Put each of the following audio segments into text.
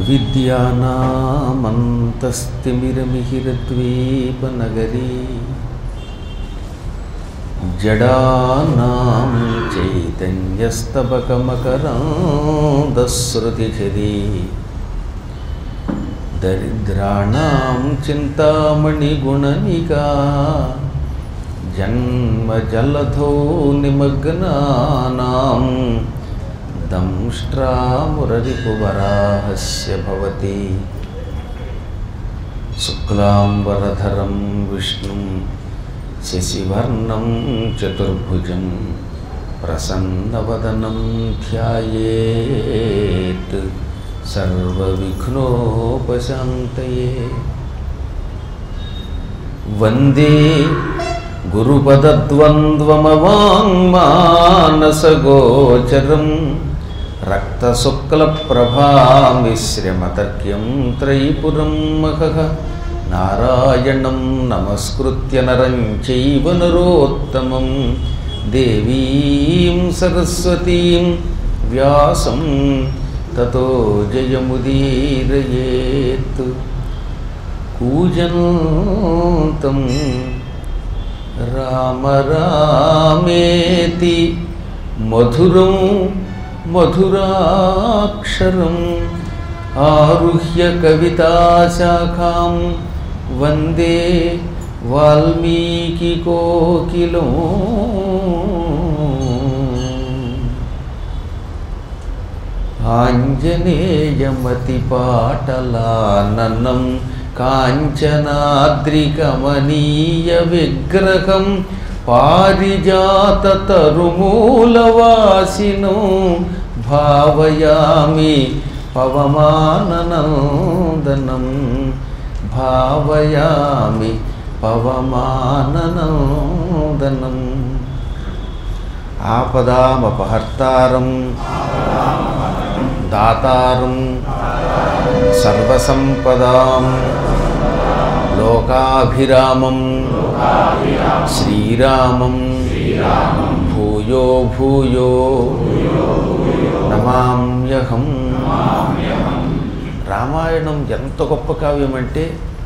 విద్యానామంతస్తిమిరమిహిరద్వీపనగరీ జడానాం చైతన్యస్తబకమకరాందశ్రుతిఝరీ దరిద్రాణం చింతామణిగుణనికా జన్మజలధో నిమగ్నానాం దంష్ట్రామురరిపువరాహస్య భవతి శుక్లాంబరధరం విష్ణుం శశివర్ణం చతుర్భుజం ప్రసన్నవదనం ధ్యాయేత్ సర్వవిఘ్నోపశాంతయే వందే గురుపదద్వంద్వమవాङ्మానసగోచరం రక్తశుక్లప్రభామిశ్రమతర్క్యం త్రైపురం మహః నారాయణం నమస్కృత్య నరం చైవ నరోత్తమం దేవీం సరస్వతీం వ్యాసం తతో జయముదీరయేత్ కూజంతం రామ రామేతి మధురం మధురాక్షరం ఆరుహ్య కవితాశాఖాం వందే వాల్మీకి కోకిలం ఆంజనేయమతిపాటలాననం కాంచనాద్రికమనీయ విగ్రహం పారిజాతరుమూలవాసినో భావయామి పవమాననందనం భావయామి పవమాననందనం ఆపదామపహర్తారం దాతారం సర్వసంపదాం లోకాభిరామం శ్రీరామం భూయో భూయో నమామ్యహం రామాయణం ఎంత గొప్ప కావ్యం అంటే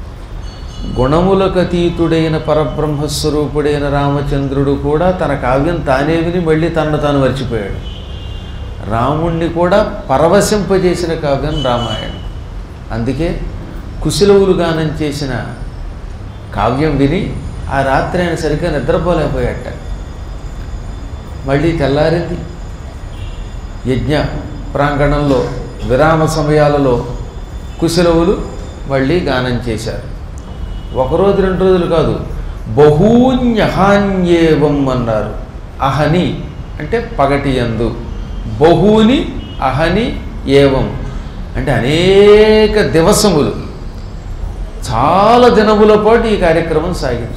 గుణములకు అతీతుడైన పరబ్రహ్మస్వరూపుడైన రామచంద్రుడు కూడా తన కావ్యం తానే విని మళ్ళీ తనను తాను మర్చిపోయాడు రాముణ్ణి కూడా పరవశింపజేసిన కావ్యం రామాయణం అందుకే కుశలవులు గానం చేసిన కావ్యం విని ఆ రాత్రి ఆయన సరిగ్గా నిద్రపోలేకపోయాట మళ్ళీ తెల్లారింది యజ్ఞ ప్రాంగణంలో విరామ సమయాలలో కుశలవులు మళ్ళీ గానం చేశారు ఒకరోజు రెండు రోజులు కాదు బహూన్యహాన్యేవం అన్నారు అహని అంటే పగటి యందు బహూని అహని ఏవం అంటే అనేక దివసములు చాలా దినముల పాటు ఈ కార్యక్రమం సాగింది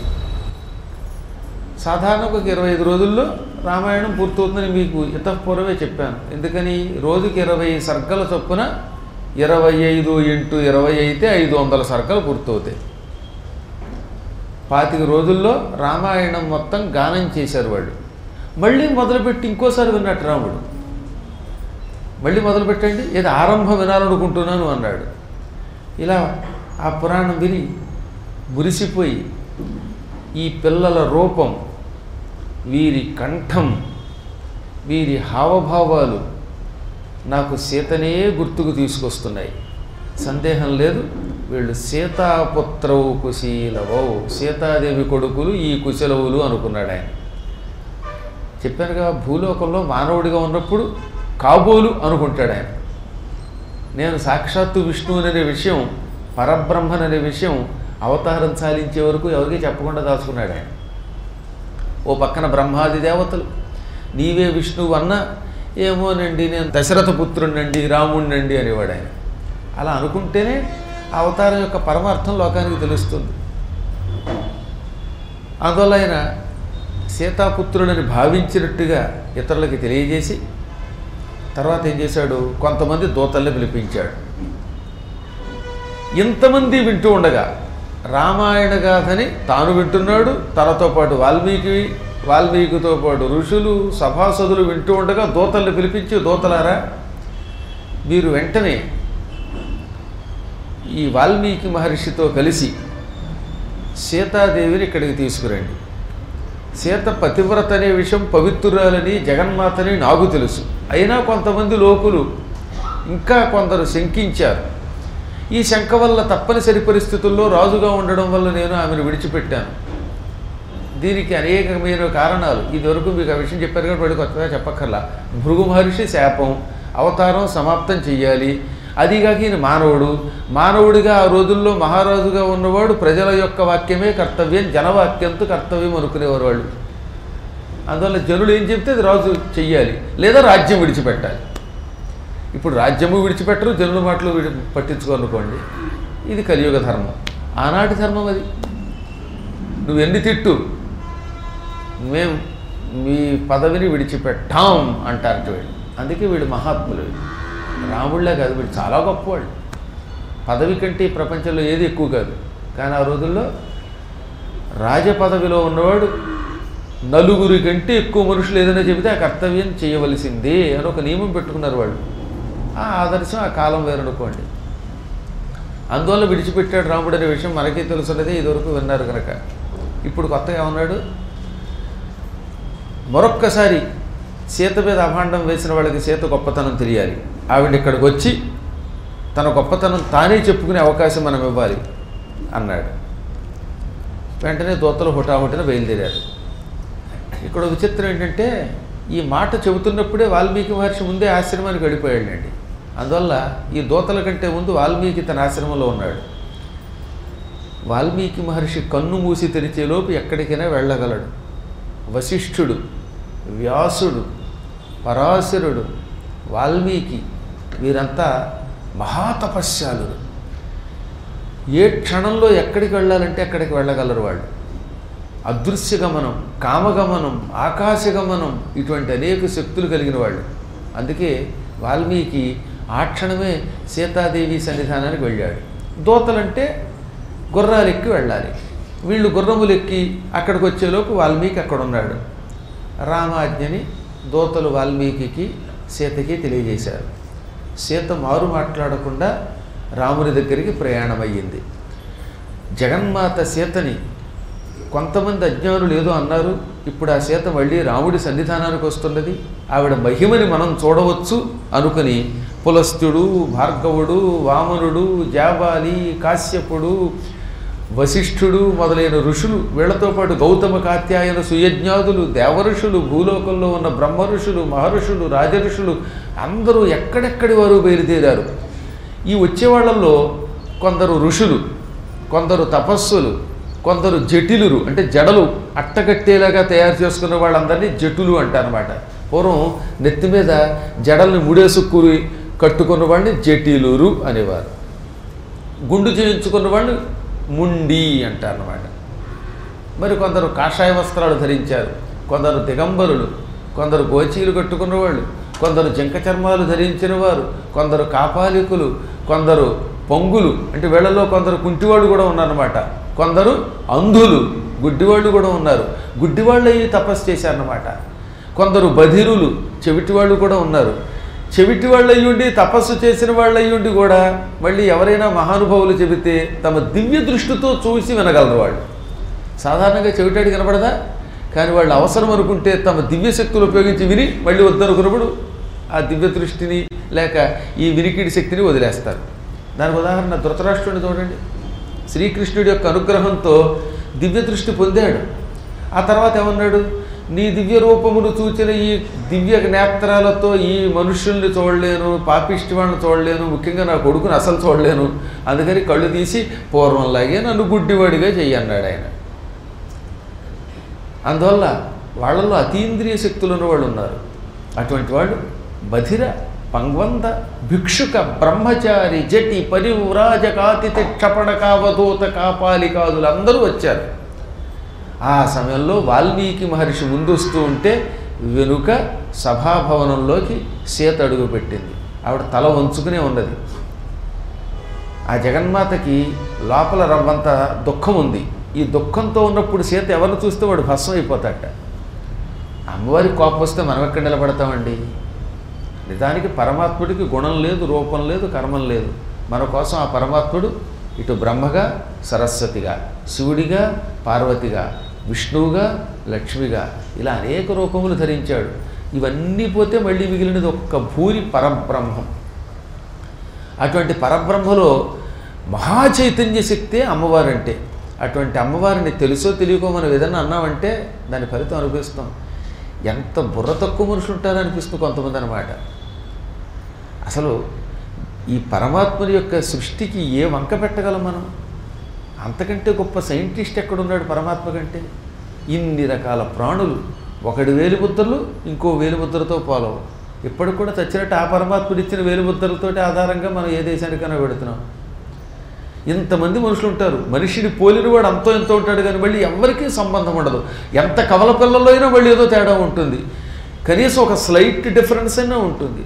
సాధారణంగా ఒక ఇరవై ఐదు రోజుల్లో రామాయణం పూర్తవుతుందని మీకు ఇతపూర్వమే చెప్పాను ఎందుకని రోజుకి ఇరవై సర్గల చొప్పున ఇరవై ఐదు ఇంటూ ఇరవై అయితే ఐదు వందల సర్గలు పూర్తవుతాయి పాతిక రోజుల్లో రామాయణం మొత్తం గానం చేశారు వాళ్ళు మళ్ళీ మొదలుపెట్టి ఇంకోసారి విన్నట్టు రాముడు మళ్ళీ మొదలుపెట్టండి ఏదో ఆరంభం వినాలనుకుంటున్నాను అన్నాడు ఇలా ఆ పురాణం విని మురిసిపోయి ఈ పిల్లల రూపం వీరి కంఠం వీరి హావభావాలు నాకు సీతనే గుర్తుకు తీసుకొస్తున్నాయి సందేహం లేదు వీళ్ళు సీతాపుత్రవు కుశీలవౌ సీతాదేవి కొడుకులు ఈ కుశలవులు అనుకున్నాడు ఆయన చెప్పానుగా భూలోకంలో మానవుడిగా ఉన్నప్పుడు కాబోలు అనుకుంటాడు ఆయన నేను సాక్షాత్తు విష్ణువుననే విషయం పరబ్రహ్మననే విషయం అవతారం చాలించే వరకు ఎవరికీ చెప్పకుండా దాచుకున్నాడు ఆయన ఓ పక్కన బ్రహ్మాది దేవతలు నీవే విష్ణువు అన్న ఏమోనండి నేను దశరథ పుత్రుణ్ణండి రాముణ్ణండి అనేవాడు ఆయన అలా అనుకుంటేనే ఆ అవతారం యొక్క పరమార్థం లోకానికి తెలుస్తుంది అందువల్ల ఆయన సీతాపుత్రుడని భావించినట్టుగా ఇతరులకి తెలియజేసి తర్వాత ఏం చేశాడు కొంతమంది దూతల్ని పిలిపించాడు ఇంతమంది వింటూ ఉండగా రామాయణ గాథని తాను వింటున్నాడు తనతో పాటు వాల్మీకి వాల్మీకితో పాటు ఋషులు సభాసదులు వింటూ ఉండగా దూతల్ని పిలిపించి దూతలారా మీరు వెంటనే ఈ వాల్మీకి మహర్షితో కలిసి సీతాదేవిని ఇక్కడికి తీసుకురండి సీత పతివ్రత అనే విషయం పవిత్రురాలని జగన్మాతని నాకు తెలుసు అయినా కొంతమంది లోకులు ఇంకా కొందరు శంకించారు ఈ శంక వల్ల తప్పనిసరి పరిస్థితుల్లో రాజుగా ఉండడం వల్ల నేను ఆమెను విడిచిపెట్టాను దీనికి అనేకమైన కారణాలు ఇదివరకు మీకు ఆ విషయం చెప్పారు కాబట్టి వాడికి కొత్తగా చెప్పక్కర్లా భృగు మహర్షి శాపం అవతారం సమాప్తం చెయ్యాలి అదిగాక ఈయన మానవుడు మానవుడిగా ఆ రోజుల్లో మహారాజుగా ఉన్నవాడు ప్రజల యొక్క వాక్యమే కర్తవ్యం జనవాక్యంతో కర్తవ్యం అనుకునేవారు వాళ్ళు అందువల్ల జనులు ఏం చెప్తే అది రాజు చెయ్యాలి లేదా రాజ్యం విడిచిపెట్టాలి ఇప్పుడు రాజ్యము విడిచిపెట్టరు జనుల మాటలు విడి పట్టించుకోనుకోండి ఇది కలియుగ ధర్మం ఆనాటి ధర్మం అది నువ్వు ఎన్ని తిట్టు మేము మీ పదవిని విడిచిపెట్టాం అంటారట వీడు అందుకే వీడు మహాత్ములు రాముళ్ళే కాదు వీడు చాలా గొప్పవాళ్ళు పదవి కంటే ఈ ప్రపంచంలో ఏది ఎక్కువ కాదు కానీ ఆ రోజుల్లో రాజ పదవిలో ఉన్నవాడు నలుగురి కంటే ఎక్కువ మనుషులు ఏదైనా చెబితే ఆ కర్తవ్యం చేయవలసిందే అని ఒక నియమం పెట్టుకున్నారు వాళ్ళు ఆ ఆదర్శం ఆ కాలం వేరనుకోండి అందువల్ల విడిచిపెట్టాడు రాముడు అనే విషయం మనకే తెలుసున్నదే ఇదివరకు విన్నారు కనుక ఇప్పుడు కొత్తగా ఏమన్నాడు మరొక్కసారి సీత మీద అభాండం వేసిన వాళ్ళకి సీత గొప్పతనం తెలియాలి ఆవిడ ఇక్కడికి వచ్చి తన గొప్పతనం తానే చెప్పుకునే అవకాశం మనం ఇవ్వాలి అన్నాడు వెంటనే దోతలు హుటాహుటిన బయలుదేరారు ఇక్కడ ఒక విచిత్రం ఏంటంటే ఈ మాట చెబుతున్నప్పుడే వాల్మీకి మహర్షి ముందే ఆశ్రమానికి వెళ్ళిపోయాడండి అందువల్ల ఈ దోతల కంటే ముందు వాల్మీకి తన ఆశ్రమంలో ఉన్నాడు వాల్మీకి మహర్షి కన్ను మూసి తెరిచేలోపు ఎక్కడికైనా వెళ్ళగలడు వశిష్ఠుడు వ్యాసుడు పరాశరుడు వాల్మీకి వీరంతా మహాతపస్యాలు ఏ క్షణంలో ఎక్కడికి వెళ్ళాలంటే అక్కడికి వెళ్ళగలరు వాళ్ళు అదృశ్య గమనం కామగమనం ఆకాశగమనం ఇటువంటి అనేక శక్తులు కలిగిన వాళ్ళు అందుకే వాల్మీకి ఆ క్షణమే సీతాదేవి సన్నిధానానికి వెళ్ళాడు దోతలంటే గుర్రాలు ఎక్కి వెళ్ళాలి వీళ్ళు గుర్రములు ఎక్కి అక్కడికి వచ్చేలోపు వాల్మీకి అక్కడ ఉన్నాడు రామాజ్ఞని దోతలు వాల్మీకి సీతకి తెలియజేశారు సీత మారు మాట్లాడకుండా రాముని దగ్గరికి ప్రయాణమయ్యింది జగన్మాత సీతని కొంతమంది అజ్ఞానులు ఏదో అన్నారు ఇప్పుడు ఆ సీత మళ్ళీ రాముడి సన్నిధానానికి వస్తున్నది ఆవిడ మహిమని మనం చూడవచ్చు అనుకుని పులస్తుడు భార్గవుడు వామనుడు జాబాలి కాశ్యపుడు వశిష్ఠుడు మొదలైన ఋషులు వీళ్లతో పాటు గౌతమ కాత్యాయన సుయజ్ఞాదులు దేవఋషులు భూలోకంలో ఉన్న బ్రహ్మ ఋషులు మహర్షులు రాజఋషులు అందరూ ఎక్కడెక్కడి వారు బయలుదేరారు ఈ వచ్చేవాళ్లలో కొందరు ఋషులు కొందరు తపస్సులు కొందరు జటిలురు అంటే జడలు అట్టగట్టేలాగా తయారు చేసుకున్న వాళ్ళందరినీ జటులు అంటారనమాట పూర్వం నెత్తి మీద జడల్ని ముడేసుకుని కట్టుకున్న వాళ్ళని జటిలురు అనేవారు గుండు చేయించుకున్న వాళ్ళు ముండి అంటారనమాట మరి కొందరు కాషాయ వస్త్రాలు ధరించారు కొందరు దిగంబరులు కొందరు గోచీలు కట్టుకున్న వాళ్ళు కొందరు జింక చర్మాలు ధరించిన వారు కొందరు కాపాలికులు కొందరు పొంగులు అంటే వీళ్ళలో కొందరు కుంటివాళ్ళు కూడా ఉన్నారన్నమాట కొందరు అంధులు గుడ్డివాళ్ళు కూడా ఉన్నారు గుడ్డివాళ్ళు అయ్యి తపస్సు చేశారన్నమాట కొందరు బధిరులు చెవిటి వాళ్ళు కూడా ఉన్నారు చెవిటి వాళ్ళు అయ్యుండి తపస్సు చేసిన వాళ్ళు అయ్యుండి కూడా మళ్ళీ ఎవరైనా మహానుభావులు చెబితే తమ దివ్య దృష్టితో చూసి వినగలరు వాళ్ళు సాధారణంగా చెవిటాడి కనపడదా కానీ వాళ్ళు అవసరం అనుకుంటే తమ దివ్య శక్తులు ఉపయోగించి విని మళ్ళీ వద్దనుకున్నప్పుడు ఆ దివ్య దృష్టిని లేక ఈ వినికిడి శక్తిని వదిలేస్తారు దానికి ఉదాహరణ ధృతరాష్ట్రుడిని చూడండి శ్రీకృష్ణుడి యొక్క అనుగ్రహంతో దివ్య దృష్టి పొందాడు ఆ తర్వాత ఏమన్నాడు నీ దివ్య రూపమును చూచిన ఈ దివ్య నేత్రాలతో ఈ మనుష్యుల్ని చూడలేను పాపిష్టి వాళ్ళని చూడలేను ముఖ్యంగా నా కొడుకుని అసలు చూడలేను అందుకని కళ్ళు తీసి పూర్వంలాగే నన్ను గుడ్డివాడిగా చెయ్యన్నాడు ఆయన అందువల్ల వాళ్ళల్లో అతీంద్రియ శక్తులు ఉన్న వాళ్ళు ఉన్నారు అటువంటి వాళ్ళు బధిర పంగ్వంద భిక్షుక బ్రహ్మచారి జటి పరివ్రాజకాతిథి క్షపణకావధూత కాపాలికాదులు అందరూ వచ్చారు ఆ సమయంలో వాల్మీకి మహర్షి ముందొస్తూ ఉంటే వెనుక సభాభవనంలోకి సీత అడుగు పెట్టింది ఆవిడ తల వంచుకునే ఉన్నది ఆ జగన్మాతకి లోపల రవ్వంత దుఃఖం ఉంది ఈ దుఃఖంతో ఉన్నప్పుడు సీత ఎవరిని చూస్తే వాడు భస్మం అయిపోతాట అమ్మవారికి కోపం వస్తే మనం ఎక్కడ నిలబడతామండి నిజానికి పరమాత్ముడికి గుణం లేదు రూపం లేదు కర్మం లేదు మన కోసం ఆ పరమాత్ముడు ఇటు బ్రహ్మగా సరస్వతిగా శివుడిగా పార్వతిగా విష్ణువుగా లక్ష్మిగా ఇలా అనేక రూపములు ధరించాడు ఇవన్నీ పోతే మళ్ళీ మిగిలినది ఒక్క భూరి పరబ్రహ్మం అటువంటి పరబ్రహ్మలో మహాచైతన్య శక్తే అమ్మవారంటే అటువంటి అమ్మవారిని తెలుసో తెలియకో మనం ఏదన్నా అన్నామంటే దాని ఫలితం అనుభవిస్తాం ఎంత బుర్ర తక్కువ మనుషులు ఉంటారో అనిపిస్తుంది కొంతమంది అనమాట అసలు ఈ పరమాత్ముని యొక్క సృష్టికి ఏ వంక పెట్టగలం మనం అంతకంటే గొప్ప సైంటిస్ట్ ఎక్కడున్నాడు పరమాత్మ కంటే ఇన్ని రకాల ప్రాణులు ఒకటి వేలిముద్రలు ఇంకో వేలిముద్రతో పోలవు ఇప్పటికి కూడా చచ్చినట్టు ఆ పరమాత్ముడు ఇచ్చిన వేలిముద్రలతోటి ఆధారంగా మనం ఏ దేశానికైనా పెడుతున్నాం ఇంతమంది మనుషులు ఉంటారు మనిషిని పోలిన వాడు అంతో ఎంతో ఉంటాడు కానీ మళ్ళీ ఎవరికీ సంబంధం ఉండదు ఎంత కవల పిల్లల్లో అయినా మళ్ళీ ఏదో తేడా ఉంటుంది కనీసం ఒక స్లైట్ డిఫరెన్స్ అయినా ఉంటుంది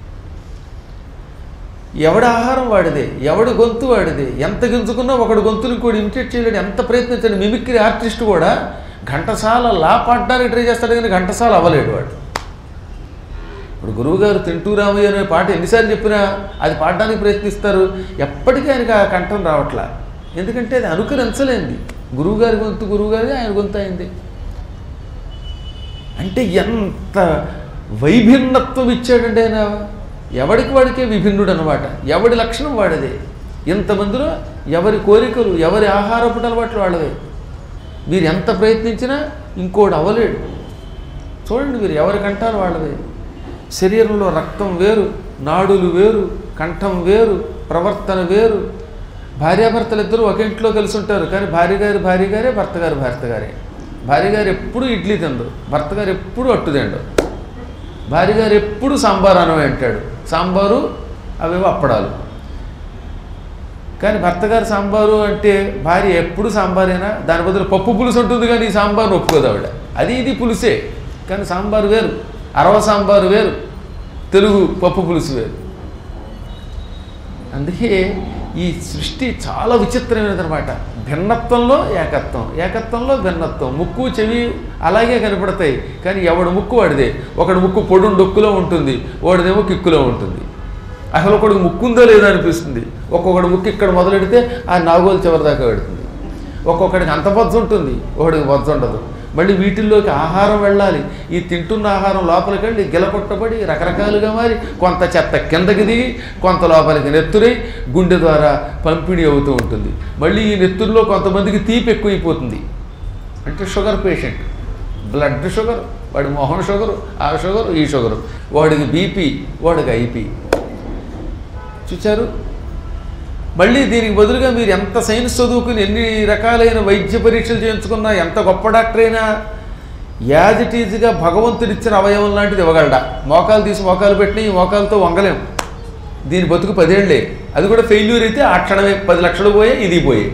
ఎవడి ఆహారం వాడిదే ఎవడి గొంతు వాడిదే ఎంత గింజుకున్నా ఒకడు గొంతుని కూడా ఇమిటేట్ చేయలేడు ఎంత ప్రయత్నించాడు మిమిక్రీ ఆర్టిస్ట్ కూడా ఘంటసాల లా పాడడానికి ట్రై చేస్తాడు కానీ ఘంటసాల అవ్వలేడు వాడు ఇప్పుడు గురువుగారు తింటూ రామయ్య అనే పాట ఎన్నిసార్లు చెప్పినా అది పాడడానికి ప్రయత్నిస్తారు ఎప్పటికీ ఆయనకి ఆ కంఠం రావట్లా ఎందుకంటే అది అనుకరించలేంది గురువుగారి గొంతు గురువుగారి ఆయన గొంతు అయింది అంటే ఎంత వైభిన్నత్వం ఇచ్చాడండి ఆయన ఎవడికి వాడికే విభిన్నుడు అనమాట ఎవడి లక్షణం వాడిదే ఇంతమందిలో ఎవరి కోరికలు ఎవరి ఆహారపు అలవాట్లు వాళ్ళవే మీరు ఎంత ప్రయత్నించినా ఇంకోటి అవ్వలేడు చూడండి మీరు ఎవరి కంటారు వాళ్ళవే శరీరంలో రక్తం వేరు నాడులు వేరు కంఠం వేరు ప్రవర్తన వేరు భార్యాభర్తలు ఇద్దరు ఒక ఇంట్లో కలిసి ఉంటారు కానీ భార్య గారి భార్య గారే భర్త గారు భర్త గారే భార్య గారు ఎప్పుడు ఇడ్లీ తిండు భర్త గారు ఎప్పుడు అట్టు తిండు భార్య గారు ఎప్పుడు సాంబార్ అనమే అంటాడు సాంబారు అవేవో అప్పడాలు కానీ భర్త గారు సాంబారు అంటే భార్య ఎప్పుడు సాంబారేనా దాని బదులు పప్పు పులుసు ఉంటుంది కానీ ఈ సాంబార్ ఒప్పుకోదు ఆవిడ అది ఇది పులుసే కానీ సాంబారు వేరు అరవ సాంబారు వేరు తెలుగు పప్పు పులుసు వేరు అందుకే ఈ సృష్టి చాలా విచిత్రమైనదనమాట భిన్నత్వంలో ఏకత్వం ఏకత్వంలో భిన్నత్వం ముక్కు చెవి అలాగే కనపడతాయి కానీ ఎవడు ముక్కు వాడిదే ఒకడు ముక్కు పొడు డొక్కులో ఉంటుంది వాడిదేమో కిక్కులో ఉంటుంది అసలు ఒకడికి ముక్కు ఉందో లేదో అనిపిస్తుంది ఒక్కొక్కడి ముక్కు ఇక్కడ మొదలెడితే ఆ నాగోలు చివరి దాకా పెడుతుంది ఒక్కొక్కడికి అంత బొజ్జ ఉంటుంది ఒకడికి బొజ్జ ఉండదు మళ్ళీ వీటిల్లోకి ఆహారం వెళ్ళాలి ఈ తింటున్న ఆహారం లోపలికి వెళ్ళి గిలకొట్టబడి రకరకాలుగా మారి కొంత చెత్త కిందకి దిగి కొంత లోపలికి నెత్తురై గుండె ద్వారా పంపిణీ అవుతూ ఉంటుంది మళ్ళీ ఈ నెత్తురులో కొంతమందికి తీపి ఎక్కువైపోతుంది అంటే షుగర్ పేషెంట్ బ్లడ్ షుగర్ వాడి మొహం షుగరు ఆ షుగరు ఈ షుగరు వాడికి బీపీ వాడికి ఐపీ చూచారు మళ్ళీ దీనికి బదులుగా మీరు ఎంత సైన్స్ చదువుకుని ఎన్ని రకాలైన వైద్య పరీక్షలు చేయించుకున్నా ఎంత గొప్ప డాక్టర్ అయినా యాజ్ ఇట్ ఈజ్గా భగవంతుడిచ్చిన అవయవం లాంటిది ఇవ్వగలడా మోకాలు తీసి మోకాలు పెట్టిన ఈ మోకాలతో వంగలేం దీని బతుకు పదేళ్లే అది కూడా ఫెయిల్యూర్ అయితే ఆ క్షణమే పది లక్షలు పోయే ఇది పోయే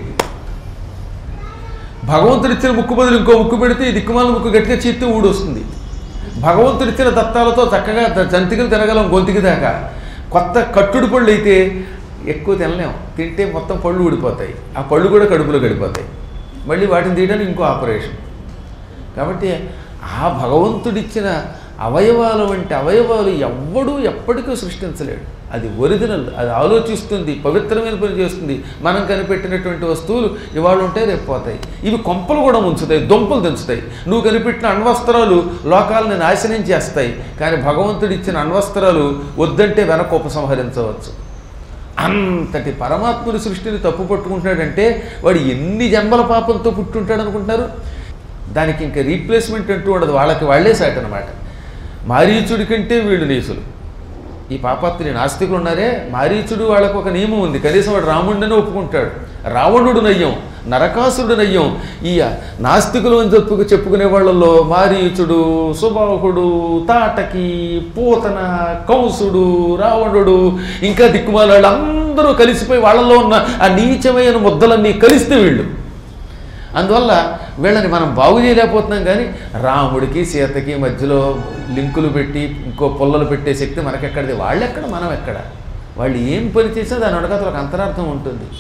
భగవంతుడిచ్చిన ముక్కు బదులు ఇంకో ముక్కు పెడితే ఈ దిక్కుమాల ముక్కు గట్టిగా చీత్తే ఊడొస్తుంది భగవంతుడిచ్చిన దత్తాలతో చక్కగా ద- జంతికలు తినగలం గొంతుకి దాకా కొత్త కట్టుడు పళ్ళు అయితే ఎక్కువ తినలేం తింటే మొత్తం పళ్ళు ఊడిపోతాయి ఆ పళ్ళు కూడా కడుపులో గడిపోతాయి మళ్ళీ వాటిని తీయడానికి ఇంకో ఆపరేషన్ కాబట్టి ఆ భగవంతుడిచ్చిన అవయవాలు వంటి అవయవాలు ఎవ్వడూ ఎప్పటికీ సృష్టించలేడు అది ఒరిజినల్ అది ఆలోచిస్తుంది పవిత్రమైన పని చేస్తుంది మనం కనిపెట్టినటువంటి వస్తువులు ఇవాళ ఉంటే రేపు పోతాయి ఇవి కొంపలు కూడా ముంచుతాయి దుంపలు దించుతాయి నువ్వు కనిపెట్టిన అణ్వస్త్రాలు లోకాలని నాశనం చేస్తాయి కానీ భగవంతుడు ఇచ్చిన అణ్వస్త్రాలు వద్దంటే వెనక ఉపసంహరించవచ్చు అంతటి పరమాత్ముని సృష్టిని తప్పు పట్టుకుంటున్నాడంటే వాడు ఎన్ని జన్మల పాపంతో పుట్టుంటాడు అనుకుంటున్నారు దానికి ఇంకా రీప్లేస్మెంట్ అంటూ ఉండదు వాళ్ళకి వాళ్ళే సాట్ అనమాట మారీచుడి కంటే వీళ్ళు నీసులు ఈ పాపాత్తుని నాస్తికులు ఉన్నారే మారీచుడు వాళ్ళకు ఒక నియమం ఉంది కనీసం వాడు రాముడిని ఒప్పుకుంటాడు రావణుడు నయ్యం నరకాసురుడు నయ్యం ఈ నాస్తికులు అని చెప్పుకు చెప్పుకునే వాళ్ళల్లో మారీచుడు సుబాహుడు తాటకి పూతన కంసుడు రావణుడు ఇంకా దిక్కుమాల వాళ్ళు అందరూ కలిసిపోయి వాళ్ళలో ఉన్న ఆ నీచమైన ముద్దలన్నీ కలిస్తే వీళ్ళు అందువల్ల వీళ్ళని మనం బాగు చేయలేకపోతున్నాం కానీ రాముడికి సీతకి మధ్యలో లింకులు పెట్టి ఇంకో పుల్లలు పెట్టే శక్తి మనకెక్కడిది వాళ్ళెక్కడ మనం ఎక్కడ వాళ్ళు ఏం పని చేసినా దాని వెనకాతల ఒక అంతరార్థం ఉంటుంది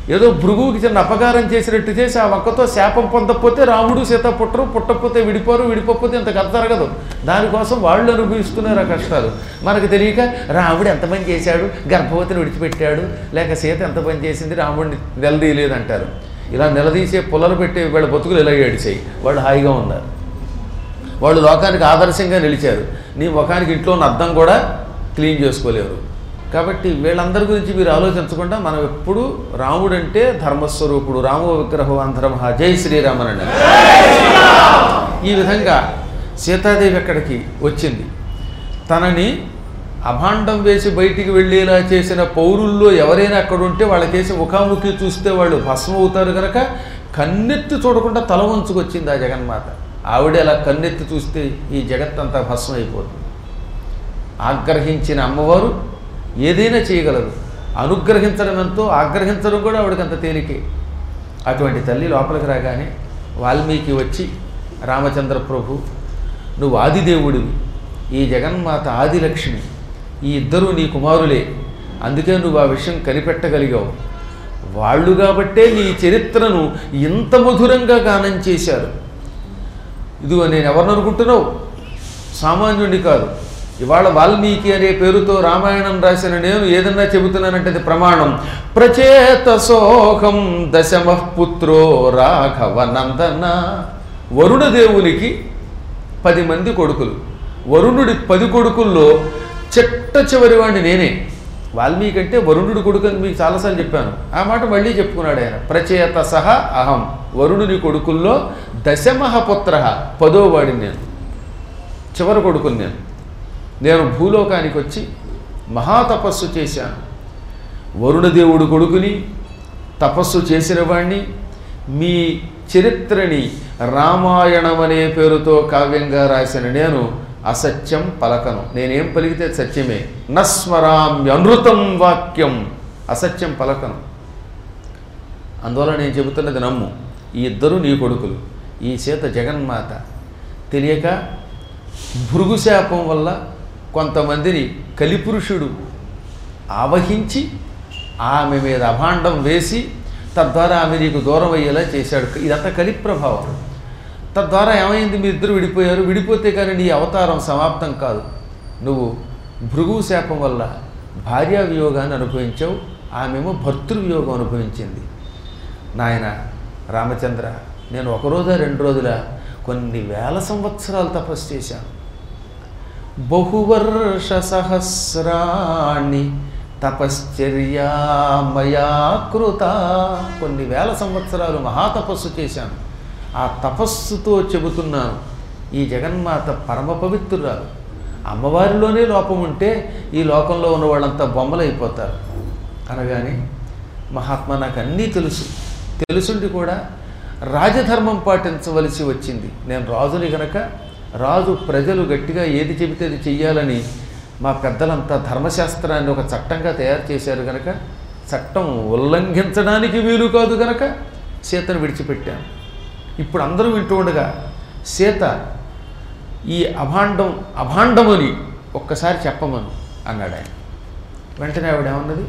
ఏదో భృగువుకి చిన్న అపకారం చేసినట్టు చేసి ఆ వంకతో శాపం పొందకపోతే రాముడు సీత పుట్టరు పుట్టకపోతే విడిపోరు విడిపోతే ఇంత కథ జరగదు దానికోసం వాళ్ళు అనుభవిస్తున్నారు ఆ కష్టాలు మనకు తెలియక రాముడు ఎంత పని చేశాడు గర్భవతిని విడిచిపెట్టాడు లేక సీత ఎంత పని చేసింది రాముడిని నిలదీయలేదంటారు ఇలా నిలదీసే పుల్లలు పెట్టే వీళ్ళ బతుకులు ఇలా ఏడిచాయి వాళ్ళు హాయిగా ఉన్నారు వాళ్ళు లోకానికి ఆదర్శంగా నిలిచారు నీ ముఖానికి ఇంట్లో ఉన్న అద్దం కూడా క్లీన్ చేసుకోలేరు కాబట్టి వీళ్ళందరి గురించి మీరు ఆలోచించకుండా మనం ఎప్పుడు రాముడు అంటే ధర్మస్వరూపుడు రామో విగ్రహం అంధరమహ జై శ్రీరామనండి ఈ విధంగా సీతాదేవి అక్కడికి వచ్చింది తనని అభాండం వేసి బయటికి వెళ్ళేలా చేసిన పౌరుల్లో ఎవరైనా అక్కడ ఉంటే వాళ్ళకేసి ముఖాముఖి చూస్తే వాళ్ళు భస్మం అవుతారు కనుక కన్నెత్తి చూడకుండా తల వంచుకొచ్చింది ఆ జగన్మాత ఆవిడ అలా కన్నెత్తి చూస్తే ఈ జగత్తంతా భస్మం అయిపోతుంది ఆగ్రహించిన అమ్మవారు ఏదైనా చేయగలదు అనుగ్రహించడం ఎంతో ఆగ్రహించడం కూడా ఆవిడకి అంత తేలికే అటువంటి తల్లి లోపలికి రాగానే వాల్మీకి వచ్చి రామచంద్ర ప్రభు నువ్వు ఆదిదేవుడివి ఈ జగన్మాత ఆదిలక్ష్మి ఈ ఇద్దరూ నీ కుమారులే అందుకే నువ్వు ఆ విషయం కనిపెట్టగలిగావు వాళ్ళు కాబట్టే నీ చరిత్రను ఇంత మధురంగా గానం చేశారు ఇదిగో నేను ఎవరిని అనుకుంటున్నావు సామాన్యుడిని కాదు ఇవాళ వాల్మీకి అనే పేరుతో రామాయణం రాసిన నేను ఏదన్నా చెబుతున్నానంటే అది ప్రమాణం ప్రచేత సోహం దశమ పుత్రో రాఘవ నందన వరుణదేవునికి పది మంది కొడుకులు వరుణుడి పది కొడుకుల్లో చిట్ట చివరి వాడిని నేనే వాల్మీకి అంటే వరుణుడి కొడుకు అని మీకు చాలాసార్లు చెప్పాను ఆ మాట మళ్ళీ చెప్పుకున్నాడు ఆయన ప్రచేత సహ అహం వరుణుని కొడుకుల్లో దశమహ పుత్ర పదో వాడిని నేను చివరి కొడుకుని నేను నేను భూలోకానికి వచ్చి మహాతపస్సు చేశాను వరుణదేవుడు కొడుకుని తపస్సు చేసిన వాణ్ణి మీ చరిత్రని రామాయణం అనే పేరుతో కావ్యంగా రాసిన నేను అసత్యం పలకను నేనేం పలికితే సత్యమే నస్మరామ్యనృతం వాక్యం అసత్యం పలకను అందువల్ల నేను చెబుతున్నది నమ్ము ఈ ఇద్దరు నీ కొడుకులు ఈ సీత జగన్మాత తెలియక భృగుశాపం వల్ల కొంతమందిని కలిపురుషుడు ఆవహించి ఆమె మీద అభాండం వేసి తద్వారా ఆమె నీకు దూరం అయ్యేలా చేశాడు ఇదంతా కలి ప్రభావం తద్వారా ఏమైంది మీ ఇద్దరు విడిపోయారు విడిపోతే కానీ నీ అవతారం సమాప్తం కాదు నువ్వు భృగు శాపం వల్ల భార్యా వియోగాన్ని అనుభవించావు ఆమెమో భర్తృవియోగం అనుభవించింది నాయన రామచంద్ర నేను ఒక రోజా రెండు రోజుల కొన్ని వేల సంవత్సరాలు తపస్సు చేశాను బహువర్ష సహస్రాణి తపశ్చర్యామయా కృత కొన్ని వేల సంవత్సరాలు మహాతపస్సు చేశాను ఆ తపస్సుతో చెబుతున్నాను ఈ జగన్మాత పరమ పవిత్రురాలు అమ్మవారిలోనే లోపం ఉంటే ఈ లోకంలో ఉన్న వాళ్ళంతా బొమ్మలు అయిపోతారు అనగానే మహాత్మా నాకు అన్నీ తెలుసు తెలుసుండి కూడా రాజధర్మం పాటించవలసి వచ్చింది నేను రాజుని గనక రాజు ప్రజలు గట్టిగా ఏది చెబితే అది చెయ్యాలని మా పెద్దలంతా ధర్మశాస్త్రాన్ని ఒక చట్టంగా తయారు చేశారు గనక చట్టం ఉల్లంఘించడానికి వీలు కాదు గనక సీతను విడిచిపెట్టాను ఇప్పుడు అందరూ వింటూ ఉండగా సీత ఈ అభాండం అభాండమని ఒక్కసారి చెప్పమను అన్నాడు ఆయన వెంటనే ఆవిడ ఏమన్నది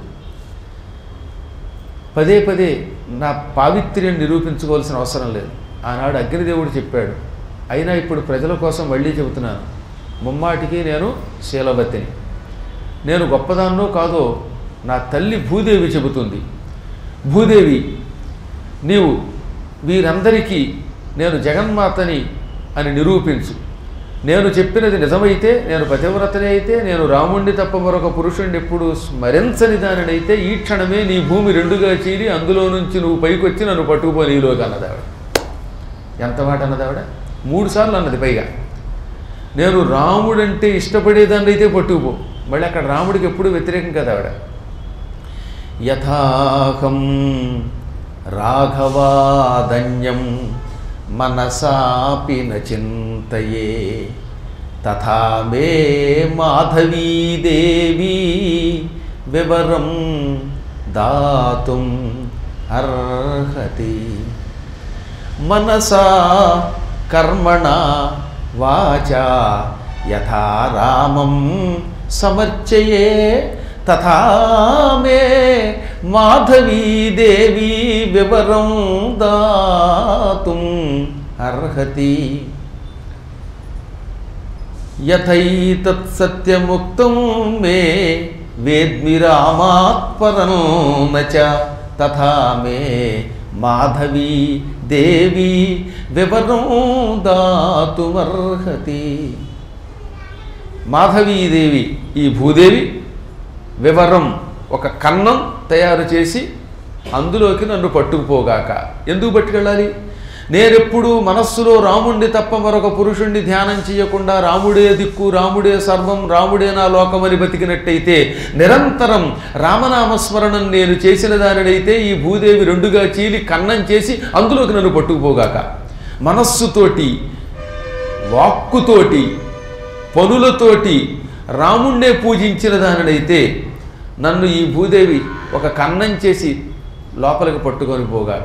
పదే పదే నా పావిత్ర్యం నిరూపించుకోవాల్సిన అవసరం లేదు ఆనాడు అగ్నిదేవుడు చెప్పాడు అయినా ఇప్పుడు ప్రజల కోసం మళ్ళీ చెబుతున్నాను ముమ్మాటికి నేను శీలవతిని నేను గొప్పదాన్నో కాదో నా తల్లి భూదేవి చెబుతుంది భూదేవి నీవు వీరందరికీ నేను జగన్మాతని అని నిరూపించు నేను చెప్పినది నిజమైతే నేను పతివ్రతని అయితే నేను రాముణ్ణి తప్ప మరొక పురుషుణ్ణి ఎప్పుడు స్మరించని దానినైతే ఈ క్షణమే నీ భూమి రెండుగా చీరి అందులో నుంచి నువ్వు పైకొచ్చి నన్ను పట్టుకుపో నీలోకి అన్నదావిడ ఎంత మాట అన్నదావిడ మూడు సార్లు అన్నది పైగా నేను రాముడంటే ఇష్టపడేదాన్ని అయితే పట్టుకుపో మళ్ళీ అక్కడ రాముడికి ఎప్పుడు వ్యతిరేకం కదా ఆవిడ యథాహం రాఘవాదన్యం మనసాపి నచింతయే తథా మే మాధవీదేవి వివరం దాతుం అర్హతి మనసా కర్మణ వాచా యథా రామం సమర్చయే తథా మే మాధవీదేవి వివరం దాతుం అర్హతి యథైతత్ సత్యముక్తం మే వేద్మి రామాత్పరం నచ తథా మే మాధవీ దేవి వివరం దాతుమర్హతి మాధవీదేవి ఈ భూదేవి వివరం ఒక కన్నం తయారు చేసి అందులోకి నన్ను పట్టుకుపోగాక ఎందుకు పట్టుకెళ్ళాలి నేనెప్పుడు మనస్సులో రాముణ్ణి తప్ప మరొక పురుషుణ్ణి ధ్యానం చేయకుండా రాముడే దిక్కు రాముడే సర్వం రాముడే నా లోకమని బతికినట్టయితే నిరంతరం రామనామస్మరణం నేను చేసిన దానినైతే ఈ భూదేవి రెండుగా చీలి కన్నం చేసి అందులోకి నన్ను పట్టుకుపోగాక మనస్సుతోటి వాక్కుతోటి పనులతోటి రాముణ్ణే పూజించిన దానినైతే నన్ను ఈ భూదేవి ఒక కన్నం చేసి లోపలికి పట్టుకొని పోగాక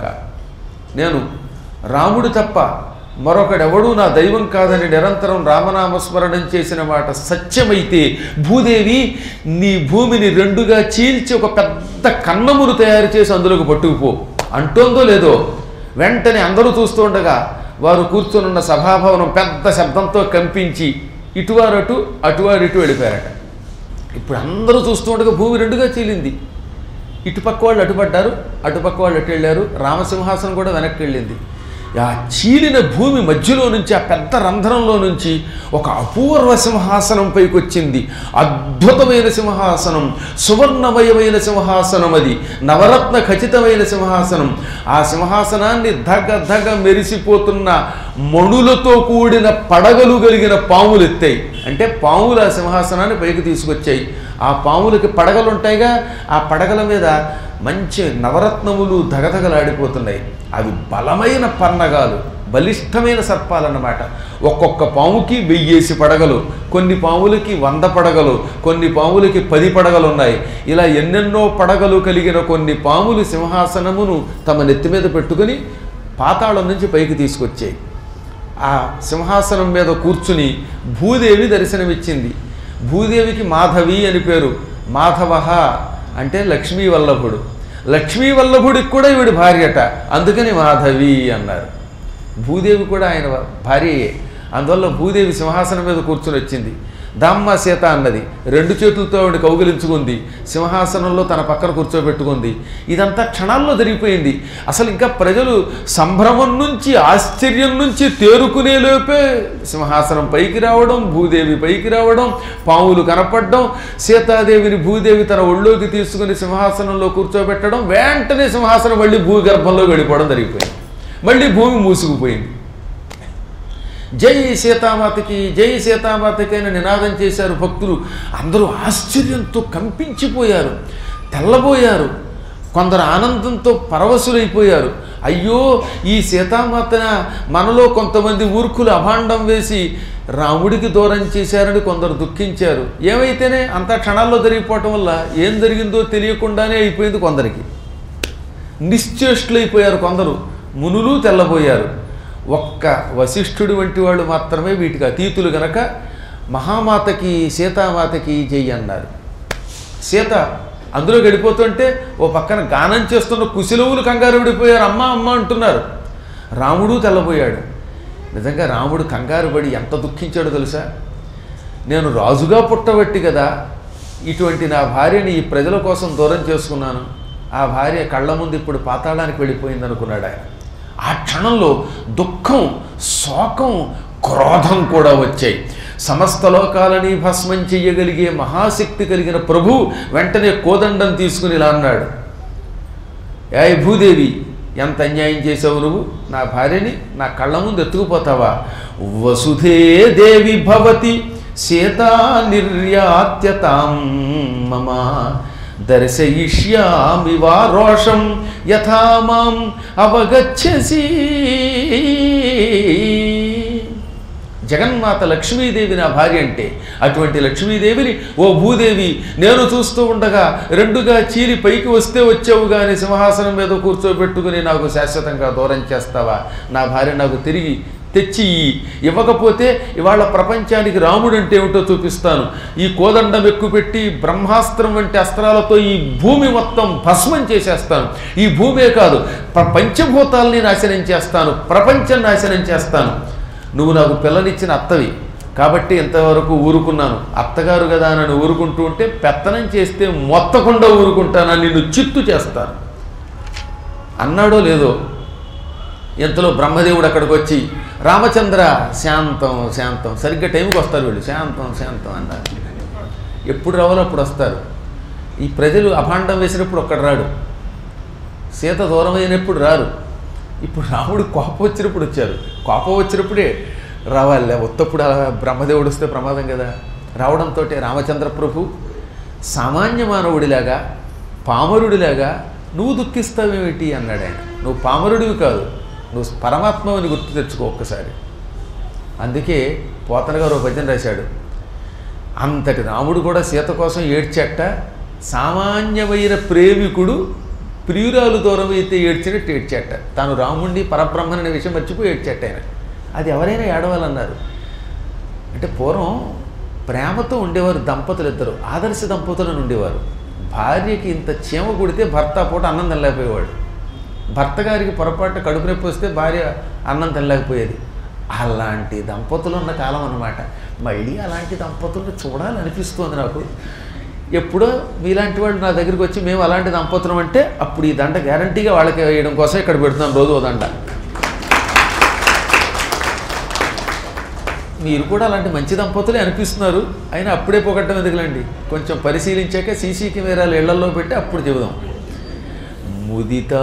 నేను రాముడు తప్ప మరొకడెవడూ నా దైవం కాదని నిరంతరం రామనామస్మరణం చేసిన మాట సత్యమైతే భూదేవి నీ భూమిని రెండుగా చీల్చి ఒక పెద్ద కన్నమును తయారు చేసి అందులోకి పట్టుకుపో అంటోందో లేదో వెంటనే అందరూ చూస్తూ ఉండగా వారు కూర్చొనున్న సభాభవనం పెద్ద శబ్దంతో కంపించి ఇటువారు అటు అటువారు ఇటు వెళ్ళిపోయారట ఇప్పుడు అందరూ చూస్తూ ఉండగా భూమి రెండుగా చీలింది ఇటుపక్క వాళ్ళు అటుపడ్డారు అటుపక్క వాళ్ళు అటు వెళ్ళారు రామసింహాసనం కూడా వెనక్కి వెళ్ళింది ఆ చీలిన భూమి మధ్యలో నుంచి ఆ పెద్ద రంధ్రంలో నుంచి ఒక అపూర్వ సింహాసనం పైకి వచ్చింది అద్భుతమైన సింహాసనం సువర్ణమయమైన సింహాసనం అది నవరత్న ఖచ్చితమైన సింహాసనం ఆ సింహాసనాన్ని ధగ ధగ మెరిసిపోతున్న మణులతో కూడిన పడగలు కలిగిన పాములు ఎత్తాయి అంటే పాములు ఆ సింహాసనాన్ని పైకి తీసుకొచ్చాయి ఆ పాములకి పడగలు ఉంటాయిగా ఆ పడగల మీద మంచి నవరత్నములు ధగధగలాడిపోతున్నాయి అవి బలమైన పన్నగాలు బలిష్టమైన సర్పాలన్నమాట ఒక్కొక్క పాముకి వెయ్యేసి పడగలు కొన్ని పాములకి వంద పడగలు కొన్ని పాములకి పది పడగలు ఉన్నాయి ఇలా ఎన్నెన్నో పడగలు కలిగిన కొన్ని పాములు సింహాసనమును తమ నెత్తి మీద పెట్టుకుని పాతాళం నుంచి పైకి తీసుకొచ్చాయి ఆ సింహాసనం మీద కూర్చుని భూదేవి దర్శనమిచ్చింది భూదేవికి మాధవి అని పేరు మాధవ అంటే లక్ష్మీ వల్లభుడు లక్ష్మీ వల్లభుడికి కూడా ఈవిడ భార్యట అందుకని మాధవి అన్నారు భూదేవి కూడా ఆయన భార్యయే అందువల్ల భూదేవి సింహాసనం మీద కూర్చుని వచ్చింది దామ్మ సీత అన్నది రెండు చేతులతో ఆవిడ కౌగిలించుకుంది సింహాసనంలో తన పక్కన కూర్చోబెట్టుకుంది ఇదంతా క్షణాల్లో జరిగిపోయింది అసలు ఇంకా ప్రజలు సంభ్రమం నుంచి ఆశ్చర్యం నుంచి తేరుకునే లోపే సింహాసనం పైకి రావడం భూదేవి పైకి రావడం పావులు కనపడడం సీతాదేవిని భూదేవి తన ఒళ్ళోకి తీసుకుని సింహాసనంలో కూర్చోబెట్టడం వెంటనే సింహాసనం మళ్ళీ భూగర్భంలో వెళ్ళిపోవడం జరిగిపోయింది మళ్ళీ భూమి మూసుకుపోయింది జై సీతామాతకి జై సీతామాతకి అని నినాదం చేశారు భక్తులు అందరూ ఆశ్చర్యంతో కంపించిపోయారు తెల్లబోయారు కొందరు ఆనందంతో పరవశులైపోయారు అయ్యో ఈ సీతామాతన మనలో కొంతమంది మూర్ఖులు అభాండం వేసి రాముడికి దూరం చేశారని కొందరు దుఃఖించారు ఏమైతేనే అంతా క్షణాల్లో జరిగిపోవటం వల్ల ఏం జరిగిందో తెలియకుండానే అయిపోయింది కొందరికి నిశ్చేష్టులైపోయారు కొందరు మునులు తెల్లబోయారు ఒక్క వశిష్ఠుడు వంటి వాళ్ళు మాత్రమే వీటికి అతీతులు గనక మహామాతకి సీతామాతకి జై అన్నారు సీత అందులో గడిపోతుంటే ఓ పక్కన గానం చేస్తున్న కుశలవులు కంగారు విడిపోయారు అమ్మ అమ్మ అంటున్నారు రాముడు తెల్లబోయాడు నిజంగా రాముడు కంగారు పడి ఎంత దుఃఖించాడో తెలుసా నేను రాజుగా పుట్టబట్టి కదా ఇటువంటి నా భార్యని ఈ ప్రజల కోసం దూరం చేసుకున్నాను ఆ భార్య కళ్ళ ముందు ఇప్పుడు పాతాళానికి వెళ్ళిపోయింది అనుకున్నాడు ఆయన ఆ క్షణంలో దుఃఖం శోకం క్రోధం కూడా వచ్చాయి సమస్త లోకాలని భస్మం చెయ్యగలిగే మహాశక్తి కలిగిన ప్రభు వెంటనే కోదండం తీసుకుని ఇలా అన్నాడు యాయ్ భూదేవి ఎంత అన్యాయం చేసావు నువ్వు నా భార్యని నా కళ్ళ ముందు ఎత్తుకుపోతావా వసుధే దేవి భవతి సీతా నిర్యాత్యతాం మమ దర్శయిష్యామి వా రోషం యథా మాం అవగచ్చసి జగన్మాత లక్ష్మీదేవి నా భార్య అంటే అటువంటి లక్ష్మీదేవిని ఓ భూదేవి నేను చూస్తూ ఉండగా రెండుగా చీరి పైకి వస్తే వచ్చావు కానీ సింహాసనం మీద కూర్చోబెట్టుకుని నాకు శాశ్వతంగా దూరం చేస్తావా నా భార్య నాకు తిరిగి తెచ్చి ఇయ్యి. ఇవ్వకపోతే ఇవాళ ప్రపంచానికి రాముడు అంటే ఏమిటో చూపిస్తాను ఈ కోదండం ఎక్కుపెట్టి బ్రహ్మాస్త్రం వంటి అస్త్రాలతో ఈ భూమి మొత్తం భస్మం చేసేస్తాను ఈ భూమే కాదు ప్ర- పంచభూతాల్ని నాశనం చేస్తాను ప్రపంచం నాశనం చేస్తాను నువ్వు నాకు పిల్లనిచ్చిన అత్తవి కాబట్టి ఇంతవరకు ఊరుకున్నాను అత్తగారు కదా అని ఊరుకుంటూ ఉంటే పెత్తనం చేస్తే మొత్తకుండా ఊరుకుంటానని నిన్ను చిత్తు చేస్తాను అన్నాడో లేదో ఇంతలో బ్రహ్మదేవుడు అక్కడికి వచ్చి రామచంద్ర శాంతం శాంతం సరిగ్గా టైంకి వస్తారు వీళ్ళు శాంతం శాంతం అన్నారు ఎప్పుడు రావాలో అప్పుడు వస్తారు ఈ ప్రజలు అభాండం వేసినప్పుడు ఒక్కడ రాడు సీత దూరం అయినప్పుడు రారు ఇప్పుడు రాముడు కోపం వచ్చినప్పుడు వచ్చారు కోపం వచ్చినప్పుడే రావాలి ఉత్తప్పుడు అలా బ్రహ్మదేవుడు వస్తే ప్రమాదం కదా రావడంతో రామచంద్ర ప్రభు సామాన్య మానవుడిలాగా పామరుడిలాగా నువ్వు దుఃఖిస్తావేమిటి అన్నాడు ఆయన నువ్వు పామరుడివి కాదు నువ్వు పరమాత్మని గుర్తు తెచ్చుకో ఒక్కసారి అందుకే పోతన గారు ఒక భజన రాశాడు అంతటి రాముడు కూడా సీత కోసం ఏడ్చట సామాన్యమైన ప్రేమికుడు ప్రియురాలు దూరం అయితే ఏడ్చినట్టు ఏడ్చట తాను రాముణ్ణి పరబ్రహ్మన్ అనే విషయం మర్చిపోయి ఏడ్చట ఆయన అది ఎవరైనా ఏడవాలన్నారు అంటే పూర్వం ప్రేమతో ఉండేవారు దంపతులు ఇద్దరు ఆదర్శ దంపతులను ఉండేవారు భార్యకి ఇంత చీమ కుడితే భర్త పూట అన్నం తినలేకపోయేవాడు భర్త గారికి పొరపాటు కడుపు నొప్పి వస్తే భార్య అన్నం తినలేకపోయేది అలాంటి దంపతులు ఉన్న కాలం అన్నమాట మళ్ళీ అలాంటి దంపతులను చూడాలనిపిస్తోంది నాకు ఎప్పుడో మీలాంటి వాళ్ళు నా దగ్గరికి వచ్చి మేము అలాంటి దంపతులం అంటే అప్పుడు ఈ దండ గ్యారంటీగా వాళ్ళకి వేయడం కోసం ఇక్కడ పెడుతున్నాం రోజు ఓ దండ మీరు కూడా అలాంటి మంచి దంపతులే అనిపిస్తున్నారు అయినా అప్పుడే పొగట్టం ఎందుకులండి కొంచెం పరిశీలించాక సీసీ కెమెరాలు ఇళ్లలో పెట్టి అప్పుడు చెబుదాం ముదితా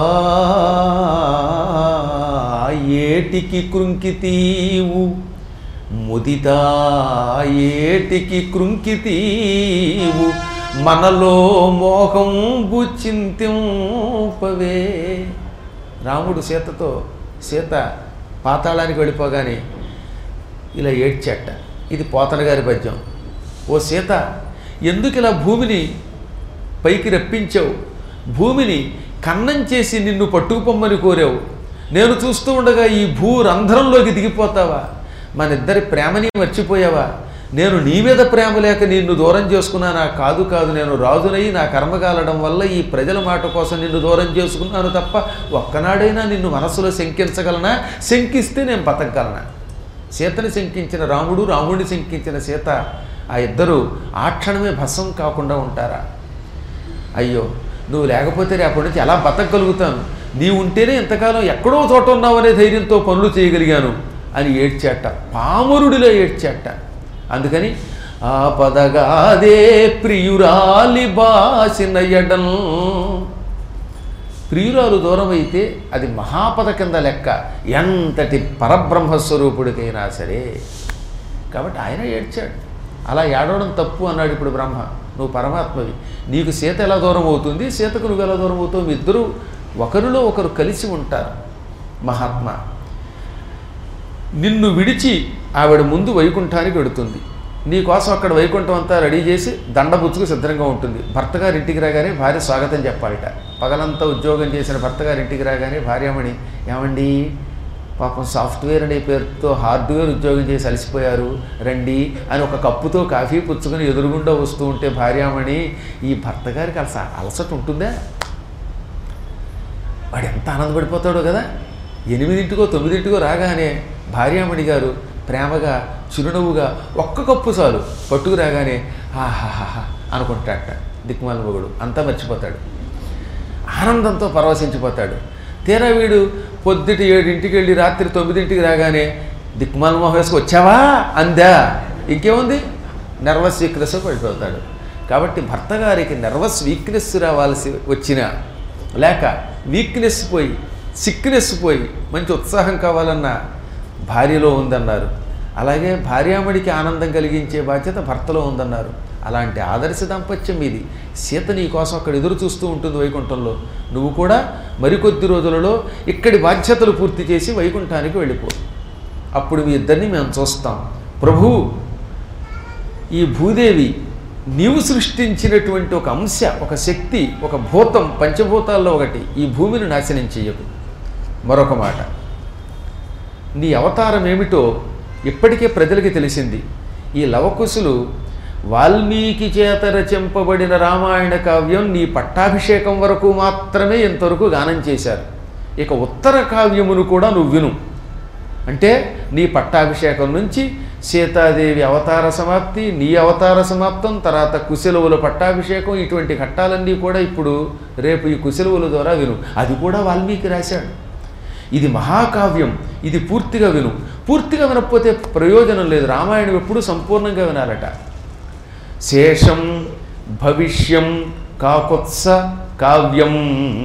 ఏటికి కృంకితీవు ముదితా ఏటికి కృంకితీవు మనలో మోహంబు చింతింపవే రాముడు సీతతో సీత పాతాళానికి వెళ్ళిపోగానే ఇలా ఏడ్చట ఇది పోతన గారి పద్యం ఓ సీత ఎందుకు ఇలా భూమిని పైకి రప్పించావు భూమిని కన్నం చేసి నిన్ను పట్టుకుపోమ్మని కోరావు నేను చూస్తూ ఉండగా ఈ భూ రంధ్రంలోకి దిగిపోతావా మన ఇద్దరి ప్రేమని మర్చిపోయావా నేను నీ మీద ప్రేమ లేక నిన్ను దూరం చేసుకున్నానా కాదు కాదు నేను రాజునై నా కర్మగాలడం వల్ల ఈ ప్రజల మాట కోసం నిన్ను దూరం చేసుకున్నాను తప్ప ఒక్కనాడైనా నిన్ను మనసులో శంకించగలనా శంకిస్తే నేను బతకగలనా సీతని శంకించిన రాముడు రాముడిని శంకించిన సీత ఆ ఇద్దరు ఆ క్షణమే భస్మం కాకుండా ఉంటారా అయ్యో నువ్వు లేకపోతే రేపటి నుంచి ఎలా బతకగలుగుతాను నీవు ఉంటేనే ఎంతకాలం ఎక్కడో చోట ఉన్నావనే ధైర్యంతో పనులు చేయగలిగాను అని ఏడ్చాట పామరుడిలో ఏడ్చాట అందుకని ఆ పదగాదే ప్రియురాలి బాసిన ఎడల్ ప్రియురాలు దూరం అయితే అది మహాపద కింద లెక్క ఎంతటి పరబ్రహ్మస్వరూపుడికైనా సరే కాబట్టి ఆయన ఏడ్చాడు అలా ఏడవడం తప్పు అన్నాడు ఇప్పుడు బ్రహ్మ నువ్వు పరమాత్మవి నీకు సీత ఎలా దూరం అవుతుంది సీతకు నువ్వు ఎలా దూరం అవుతావు మీ ఇద్దరు ఒకరిలో ఒకరు కలిసి ఉంటారు మహాత్మా నిన్ను విడిచి ఆవిడ ముందు వైకుంఠానికి వెడుతుంది నీ కోసం అక్కడ వైకుంఠం అంతా రెడీ చేసి దండబుచ్చుకు సిద్ధంగా ఉంటుంది భర్త గారి ఇంటికి రాగానే భార్య స్వాగతం చెప్పాలిట పగలంతా ఉద్యోగం చేసిన భర్త గారి ఇంటికి రాగానే భార్యమణి ఏమండి పాపం సాఫ్ట్వేర్ అనే పేరుతో హార్డ్వేర్ ఉద్యోగం చేసి అలసిపోయారు రండి అని ఒక కప్పుతో కాఫీ పుచ్చుకొని ఎదురుగుండా వస్తూ ఉంటే భార్యామణి ఈ భర్త గారికి అలస అలసట ఉంటుందా వాడు ఎంత ఆనందపడిపోతాడో కదా ఎనిమిదింటికో తొమ్మిదింటికో రాగానే భార్యామణి గారు ప్రేమగా చిరునవ్వుగా ఒక్క కప్పు చాలు పట్టుకు రాగానే ఆహాహాహా అనుకుంటాడట దిక్కుమాల మొగుడు అంతా మర్చిపోతాడు ఆనందంతో పరవశించిపోతాడు తీరా వీడు పొద్దుటి ఏడింటికి వెళ్ళి రాత్రి తొమ్మిదింటికి రాగానే దిక్కుమాల మొహం వేసుకు వచ్చావా అందా ఇంకేముంది నర్వస్ వీక్నెస్ పడిపోతాడు కాబట్టి భర్త గారికి నర్వస్ వీక్నెస్ రావాల్సి వచ్చినా లేక వీక్నెస్ పోయి సిక్నెస్ పోయి మంచి ఉత్సాహం కావాలన్నా భార్యలో ఉందన్నారు అలాగే భార్యామడికి ఆనందం కలిగించే బాధ్యత భర్తలో ఉందన్నారు అలాంటి ఆదర్శ దాంపత్యం ఇది సీత నీ కోసం అక్కడ ఎదురు చూస్తూ ఉంటుంది వైకుంఠంలో నువ్వు కూడా మరికొద్ది రోజులలో ఇక్కడి బాధ్యతలు పూర్తి చేసి వైకుంఠానికి వెళ్ళిపో అప్పుడు మీ ఇద్దరిని మేము చూస్తాం ప్రభు ఈ భూదేవి నీవు సృష్టించినటువంటి ఒక అంశ ఒక శక్తి ఒక భూతం పంచభూతాల్లో ఒకటి ఈ భూమిని నాశనం చెయ్యకు మరొక మాట నీ అవతారం ఏమిటో ఇప్పటికే ప్రజలకి తెలిసింది ఈ లవకుశులు వాల్మీకి చేత రచింపబడిన రామాయణ కావ్యం నీ పట్టాభిషేకం వరకు మాత్రమే ఇంతవరకు గానం చేశారు ఇక ఉత్తర కావ్యమును కూడా నువ్వు విను అంటే నీ పట్టాభిషేకం నుంచి సీతాదేవి అవతార సమాప్తి నీ అవతార సమాప్తం తర్వాత కుశలవుల పట్టాభిషేకం ఇటువంటి ఘట్టాలన్నీ కూడా ఇప్పుడు రేపు ఈ కుశలవుల ద్వారా విను అది కూడా వాల్మీకి రాశాడు ఇది మహాకావ్యం ఇది పూర్తిగా విను పూర్తిగా వినకపోతే ప్రయోజనం లేదు రామాయణం ఎప్పుడు సంపూర్ణంగా వినాలట శేషం భవిష్యం కాకొత్స కావ్యం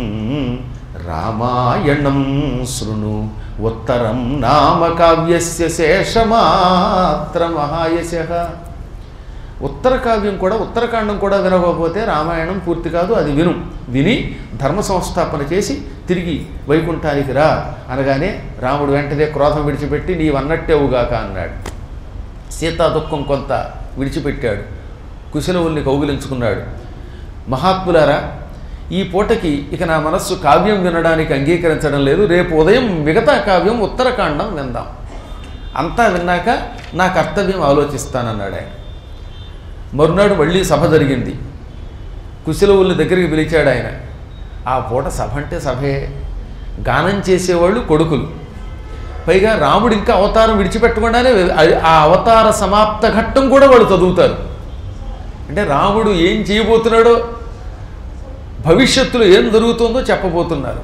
రామాయణం శృణు ఉత్తరం నామ కావ్యస్య శేషమాత్ర మహాయశ ఉత్తర కావ్యం కూడా ఉత్తరకాండం కూడా వినకపోతే రామాయణం పూర్తి కాదు అది విను విని ధర్మ సంస్థాపన చేసి తిరిగి వైకుంఠానికి రా అనగానే రాముడు వెంటనే క్రోధం విడిచిపెట్టి నీవన్నట్టేవుగాక అన్నాడు సీతా దుఃఖం కొంత విడిచిపెట్టాడు కుశలవుల్ని కౌగిలించుకున్నాడు మహాత్ములారా ఈ పూటకి ఇక నా మనస్సు కావ్యం వినడానికి అంగీకరించడం లేదు రేపు ఉదయం మిగతా కావ్యం ఉత్తరకాండం విందాం అంతా విన్నాక నా కర్తవ్యం ఆలోచిస్తానన్నాడు ఆయన మరునాడు మళ్ళీ సభ జరిగింది కుశలవుల్ని దగ్గరికి పిలిచాడు ఆయన ఆ పూట సభ అంటే సభే గానం చేసేవాళ్ళు కొడుకులు పైగా రాముడు ఇంకా అవతారం విడిచిపెట్టకుండానే ఆ- ఆ అవతార సమాప్త ఘట్టం కూడా వాళ్ళు చదువుతారు అంటే రాముడు ఏం చేయబోతున్నాడో భవిష్యత్తులో ఏం జరుగుతుందో చెప్పబోతున్నారు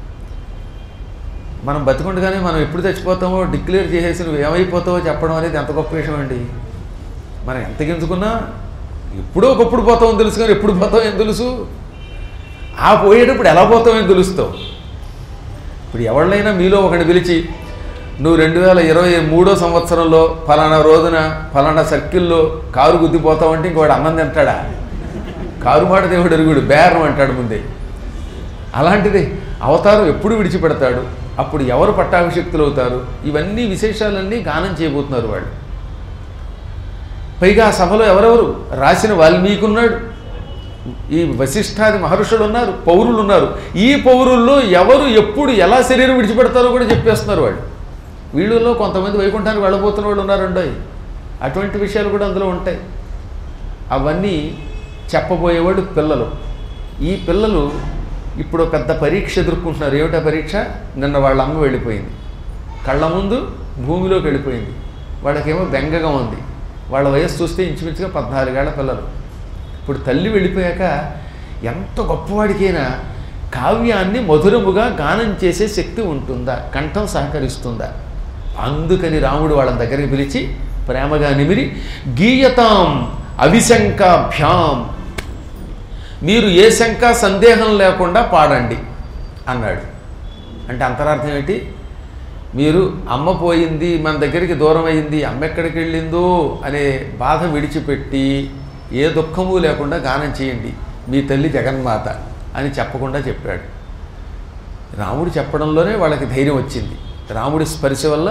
మనం బతికుండగానే మనం ఎప్పుడు చచ్చిపోతామో డిక్లేర్ చేసేసి నువ్వు ఏమైపోతావో చెప్పడం అనేది ఎంత గొప్ప విషయం అండి మనం ఎంత గింజుకున్నా ఎప్పుడో ఒకప్పుడు పోతామని తెలుసు కానీ ఎప్పుడు పోతామో ఏం తెలుసు ఆ పోయేటప్పుడు ఎలా పోతామో ఏం తెలుస్తావు ఇప్పుడు ఎవరినైనా మీలో ఒకటి పిలిచి నువ్వు రెండు వేల ఇరవై మూడో సంవత్సరంలో ఫలానా రోజున ఫలానా సర్కిల్లో కారు గుద్దిపోతావంటే ఇంకోటి అన్నం తింటాడా కారు మాట దేవుడు ఎరుగుడు బేరం అంటాడు ముందే అలాంటిది అవతారం ఎప్పుడు విడిచిపెడతాడు అప్పుడు ఎవరు పట్టాభిషక్తులు అవుతారు ఇవన్నీ విశేషాలన్నీ గానం చేయబోతున్నారు వాళ్ళు పైగా ఆ సభలో ఎవరెవరు రాసిన వాల్మీకి ఉన్నాడు ఈ వశిష్ఠాది మహర్షులు ఉన్నారు పౌరులు ఉన్నారు ఈ పౌరుల్లో ఎవరు ఎప్పుడు ఎలా శరీరం విడిచిపెడతారో కూడా చెప్పేస్తున్నారు వాళ్ళు వీళ్ళలో కొంతమంది వైకుంఠానికి వెళ్ళబోతున్న వాళ్ళు ఉన్నారండి అటువంటి విషయాలు కూడా అందులో ఉంటాయి అవన్నీ చెప్పబోయేవాడు పిల్లలు ఈ పిల్లలు ఇప్పుడు పెద్ద పరీక్ష ఎదుర్కొంటున్నారు ఏమిటా పరీక్ష నిన్న వాళ్ళ అమ్మ వెళ్ళిపోయింది కళ్ళ ముందు భూమిలోకి వెళ్ళిపోయింది వాళ్ళకేమో బెంగగా ఉంది వాళ్ళ వయస్సు చూస్తే ఇంచుమించుగా పద్నాలుగేళ్ల పిల్లలు ఇప్పుడు తల్లి వెళ్ళిపోయాక ఎంత గొప్పవాడికైనా కావ్యాన్ని మధురముగా గానం చేసే శక్తి ఉంటుందా కంఠం సహకరిస్తుందా అందుకని రాముడు వాళ్ళని దగ్గరికి పిలిచి ప్రేమగా నిమిరి గీయతాం అవిశంకాభ్యాం మీరు ఏ శంక సందేహం లేకుండా పాడండి అన్నాడు అంటే అంతరార్థం ఏంటి మీరు అమ్మ పోయింది మన దగ్గరికి దూరం అయింది అమ్మ ఎక్కడికి వెళ్ళిందో అనే బాధ విడిచిపెట్టి ఏ దుఃఖము లేకుండా గానం చేయండి మీ తల్లి జగన్మాత అని చెప్పకుండా చెప్పాడు రాముడు చెప్పడంలోనే వాళ్ళకి ధైర్యం వచ్చింది రాముడి స్పర్శ వల్ల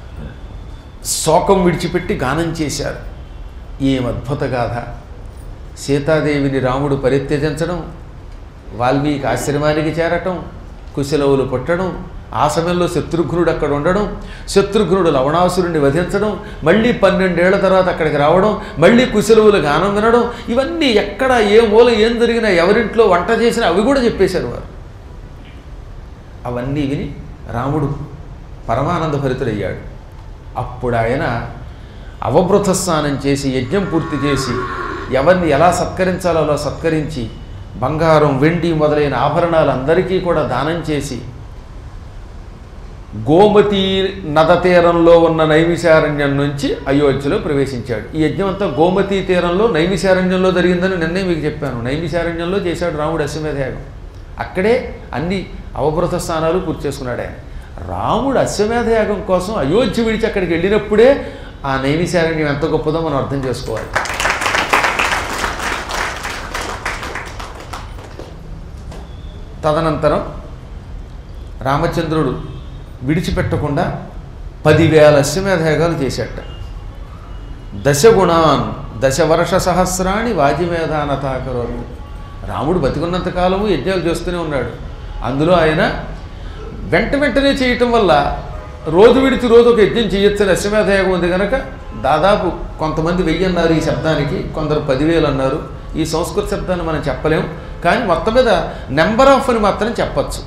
శోకం విడిచిపెట్టి గానం చేశారు ఏం అద్భుత గాథ సీతాదేవిని రాముడు పరిత్యజించడం వాల్మీకి ఆశ్రమానికి చేరటం కుశలవులు పుట్టడం ఆ సమయంలో శత్రుఘ్నుడు అక్కడ ఉండడం శత్రుఘ్నుడు లవణాసురుణ్ణి వధించడం మళ్ళీ పన్నెండేళ్ల తర్వాత అక్కడికి రావడం మళ్ళీ కుశలవులు గానం వినడం ఇవన్నీ ఎక్కడ ఏ మూల ఏం జరిగినా ఎవరింట్లో వంట చేసినా అవి కూడా చెప్పేశారు వారు అవన్నీ విని రాముడు పరమానంద భరితుడయ్యాడు అప్పుడు ఆయన అవబృత స్నానం చేసి యజ్ఞం పూర్తి చేసి ఎవరిని ఎలా సత్కరించాలో అలా సత్కరించి బంగారం వెండి మొదలైన ఆభరణాలు అందరికీ కూడా దానం చేసి గోమతి నద తీరంలో ఉన్న నైమిషారణ్యం నుంచి అయోధ్యలో ప్రవేశించాడు ఈ యజ్ఞం అంతా గోమతి తీరంలో నైమిషారణ్యంలో జరిగిందని నిన్నే మీకు చెప్పాను నైమిషారణ్యంలో చేశాడు రాముడు అశ్వమేధయాగం అక్కడే అన్ని అవభృత స్థానాలు పూర్తి చేసుకున్నాడు ఆయన రాముడు అశ్వమేధయాగం కోసం అయోధ్య విడిచి అక్కడికి వెళ్ళినప్పుడే ఆ నైమిషారణ్యం ఎంత గొప్పదో మనం అర్థం చేసుకోవాలి తదనంతరం రామచంద్రుడు విడిచిపెట్టకుండా పదివేల అశ్వమేధయాగాలు చేశాట దశగుణాన్ దశవర్ష సహస్రాన్ని వాజిమేధానతాకరోలు రాముడు బతికున్నంత కాలము యజ్ఞాలు చేస్తూనే ఉన్నాడు అందులో ఆయన వెంట వెంటనే చేయటం వల్ల రోజు విడిచి రోజు ఒక యజ్ఞం చేయొచ్చని అశ్వమేధయాగం ఉంది కనుక దాదాపు కొంతమంది వెయ్యి అన్నారు ఈ శబ్దానికి కొందరు పదివేలు అన్నారు ఈ సంస్కృత శబ్దాన్ని మనం చెప్పలేం కానీ మొత్తం మీద నెంబర్ ఆఫ్ అని మాత్రం చెప్పచ్చు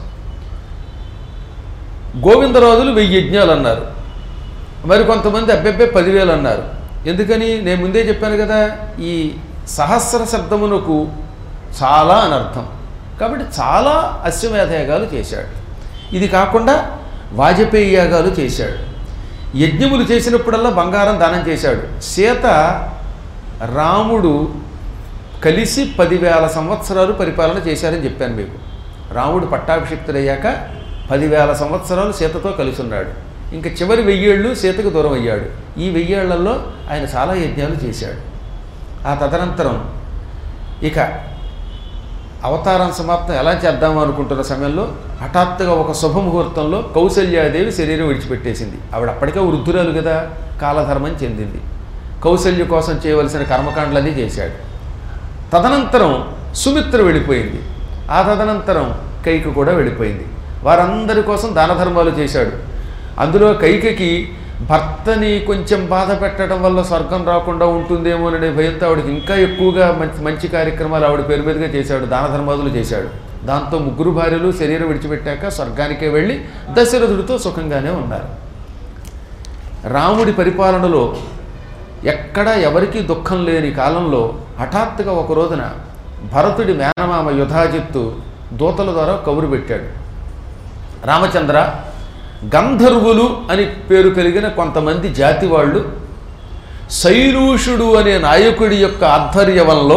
గోవిందరాజులు వెయ్యి యజ్ఞాలు అన్నారు మరి కొంతమంది అబ్బెబ్బే పదివేలు అన్నారు ఎందుకని నేను ముందే చెప్పాను కదా ఈ సహస్ర శబ్దమునకు చాలా అనర్థం కాబట్టి చాలా అశ్వమేధ యాగాలు చేశాడు ఇది కాకుండా వాజపేయి యాగాలు చేశాడు యజ్ఞములు చేసినప్పుడల్లా బంగారం దానం చేశాడు సీత రాముడు కలిసి పదివేల సంవత్సరాలు పరిపాలన చేశారని చెప్పాను మీకు రాముడు పట్టాభిషిక్తుడయ్యాక పదివేల సంవత్సరాలు సీతతో కలిసి ఉన్నాడు ఇంకా చివరి వెయ్యేళ్ళు సీతకు దూరం అయ్యాడు ఈ వెయ్యేళ్లలో ఆయన చాలా యజ్ఞాలు చేశాడు ఆ తదనంతరం ఇక అవతారం సమాప్తం ఎలా చేద్దాము అనుకుంటున్న సమయంలో హఠాత్తుగా ఒక శుభముహూర్తంలో కౌసల్యాదేవి శరీరం విడిచిపెట్టేసింది ఆవిడ అప్పటికే వృద్ధురాలు కదా కాలధర్మం చెందింది కౌసల్య కోసం చేయవలసిన కర్మకాండలన్నీ చేశాడు తదనంతరం సుమిత్ర వెళ్ళిపోయింది ఆ తదనంతరం కైక కూడా వెళ్ళిపోయింది వారందరి కోసం దాన ధర్మాలు చేశాడు అందులో కైకకి భర్తని కొంచెం బాధ పెట్టడం వల్ల స్వర్గం రాకుండా ఉంటుందేమో అనే భయంతో ఆవిడకి ఇంకా ఎక్కువగా మంచి మంచి కార్యక్రమాలు ఆవిడ పేరు మీదుగా చేశాడు దాన ధర్మాదులు చేశాడు దాంతో ముగ్గురు భార్యలు శరీరం విడిచిపెట్టాక స్వర్గానికే వెళ్ళి దశరథుడితో సుఖంగానే ఉన్నారు రాముడి పరిపాలనలో ఎక్కడా ఎవరికీ దుఃఖం లేని కాలంలో హఠాత్తుగా ఒక రోజున భరతుడి మేనమామ యుధాజిత్తు దూతల ద్వారా కబురు పెట్టాడు రామచంద్ర గంధర్వులు అని పేరు కలిగిన కొంతమంది జాతి వాళ్ళు శైలూషుడు అనే నాయకుడి యొక్క ఆధ్వర్యంలో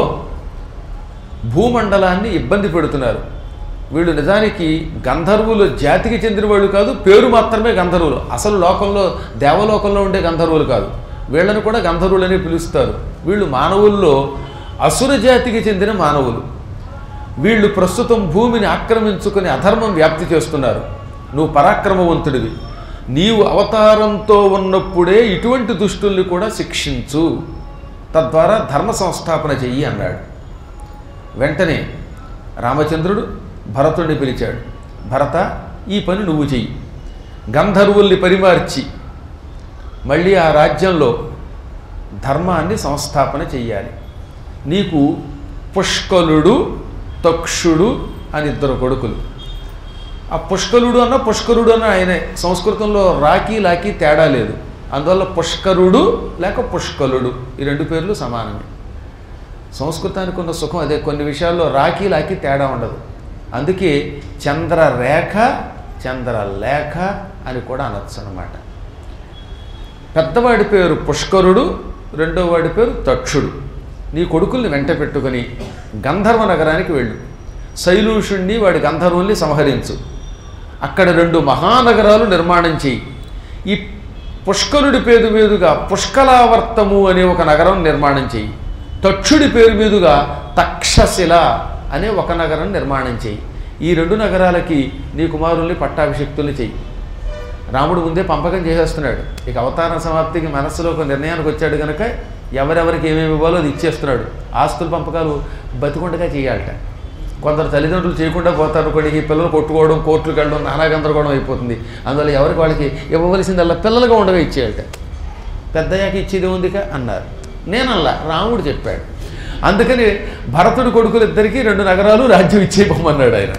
భూమండలాన్ని ఇబ్బంది పెడుతున్నారు వీళ్ళు నిజానికి గంధర్వులు జాతికి చెందిన వాళ్ళు కాదు పేరు మాత్రమే గంధర్వులు అసలు లోకంలో దేవలోకంలో ఉండే గంధర్వులు కాదు వీళ్ళని కూడా గంధర్వులని పిలుస్తారు వీళ్ళు మానవుల్లో అసుర జాతికి చెందిన మానవులు వీళ్ళు ప్రస్తుతం భూమిని ఆక్రమించుకుని అధర్మం వ్యాప్తి చేస్తున్నారు నువ్వు పరాక్రమవంతుడివి నీవు అవతారంతో ఉన్నప్పుడే ఇటువంటి దుష్టుల్ని కూడా శిక్షించు తద్వారా ధర్మ సంస్థాపన చెయ్యి అన్నాడు వెంటనే రామచంద్రుడు భరతుడిని పిలిచాడు భరత ఈ పని నువ్వు చెయ్యి గంధర్వుల్ని పరిమార్చి మళ్ళీ ఆ రాజ్యంలో ధర్మాన్ని సంస్థాపన చెయ్యాలి నీకు పుష్కలుడు తక్షుడు అని ఇద్దరు కొడుకులు ఆ పుష్కరుడు అన్న పుష్కరుడు అన్న ఆయనే సంస్కృతంలో రాకి లాకి తేడా లేదు అందువల్ల పుష్కరుడు లేక పుష్కలుడు ఈ రెండు పేర్లు సమానమే సంస్కృతానికి ఉన్న సుఖం అదే కొన్ని విషయాల్లో రాకి లాకి తేడా ఉండదు అందుకే చంద్రరేఖ చంద్రలేఖ అని కూడా అనొచ్చు అన్నమాట పెద్దవాడి పేరు పుష్కరుడు రెండో వాడి పేరు తక్షుడు నీ కొడుకుల్ని వెంట పెట్టుకొని గంధర్వ నగరానికి వెళ్ళు శైలూషుణ్ణి వాడి గంధర్వుల్ని సంహరించు అక్కడ రెండు మహానగరాలు నిర్మాణం చేయి ఈ పుష్కరుడి పేరు మీదుగా పుష్కలావర్తము అనే ఒక నగరం నిర్మాణం చేయి తక్షుడి పేరు మీదుగా తక్షశిల అనే ఒక నగరం నిర్మాణం చేయి ఈ రెండు నగరాలకి నీ కుమారుల్ని పట్టాభిషిక్తుల్ని చెయ్యి రాముడు ముందే పంపకం చేసేస్తున్నాడు ఇక అవతార సమాప్తికి మనస్సులో ఒక నిర్ణయానికి వచ్చాడు కనుక ఎవరెవరికి ఏమేమి ఇవ్వాలో అది ఇచ్చేస్తున్నాడు ఆస్తుల పంపకాలు బతికుండగా చేయాలట కొందరు తల్లిదండ్రులు చేయకుండా పోతారు కొన్ని ఈ పిల్లలు కొట్టుకోవడం కోర్టులకు వెళ్ళడం నానా గందరగోళం అయిపోతుంది అందువల్ల ఎవరికి వాళ్ళకి ఇవ్వవలసిందల్లా పిల్లలుగా ఉండగా ఇచ్చేయాలట పెద్దయ్యాక ఇచ్చేది ఉందిగా అన్నారు నేనల్లా రాముడు చెప్పాడు అందుకని భరతుడి కొడుకులు ఇద్దరికీ రెండు నగరాలు రాజ్యం ఇచ్చేయమన్నాడు ఆయన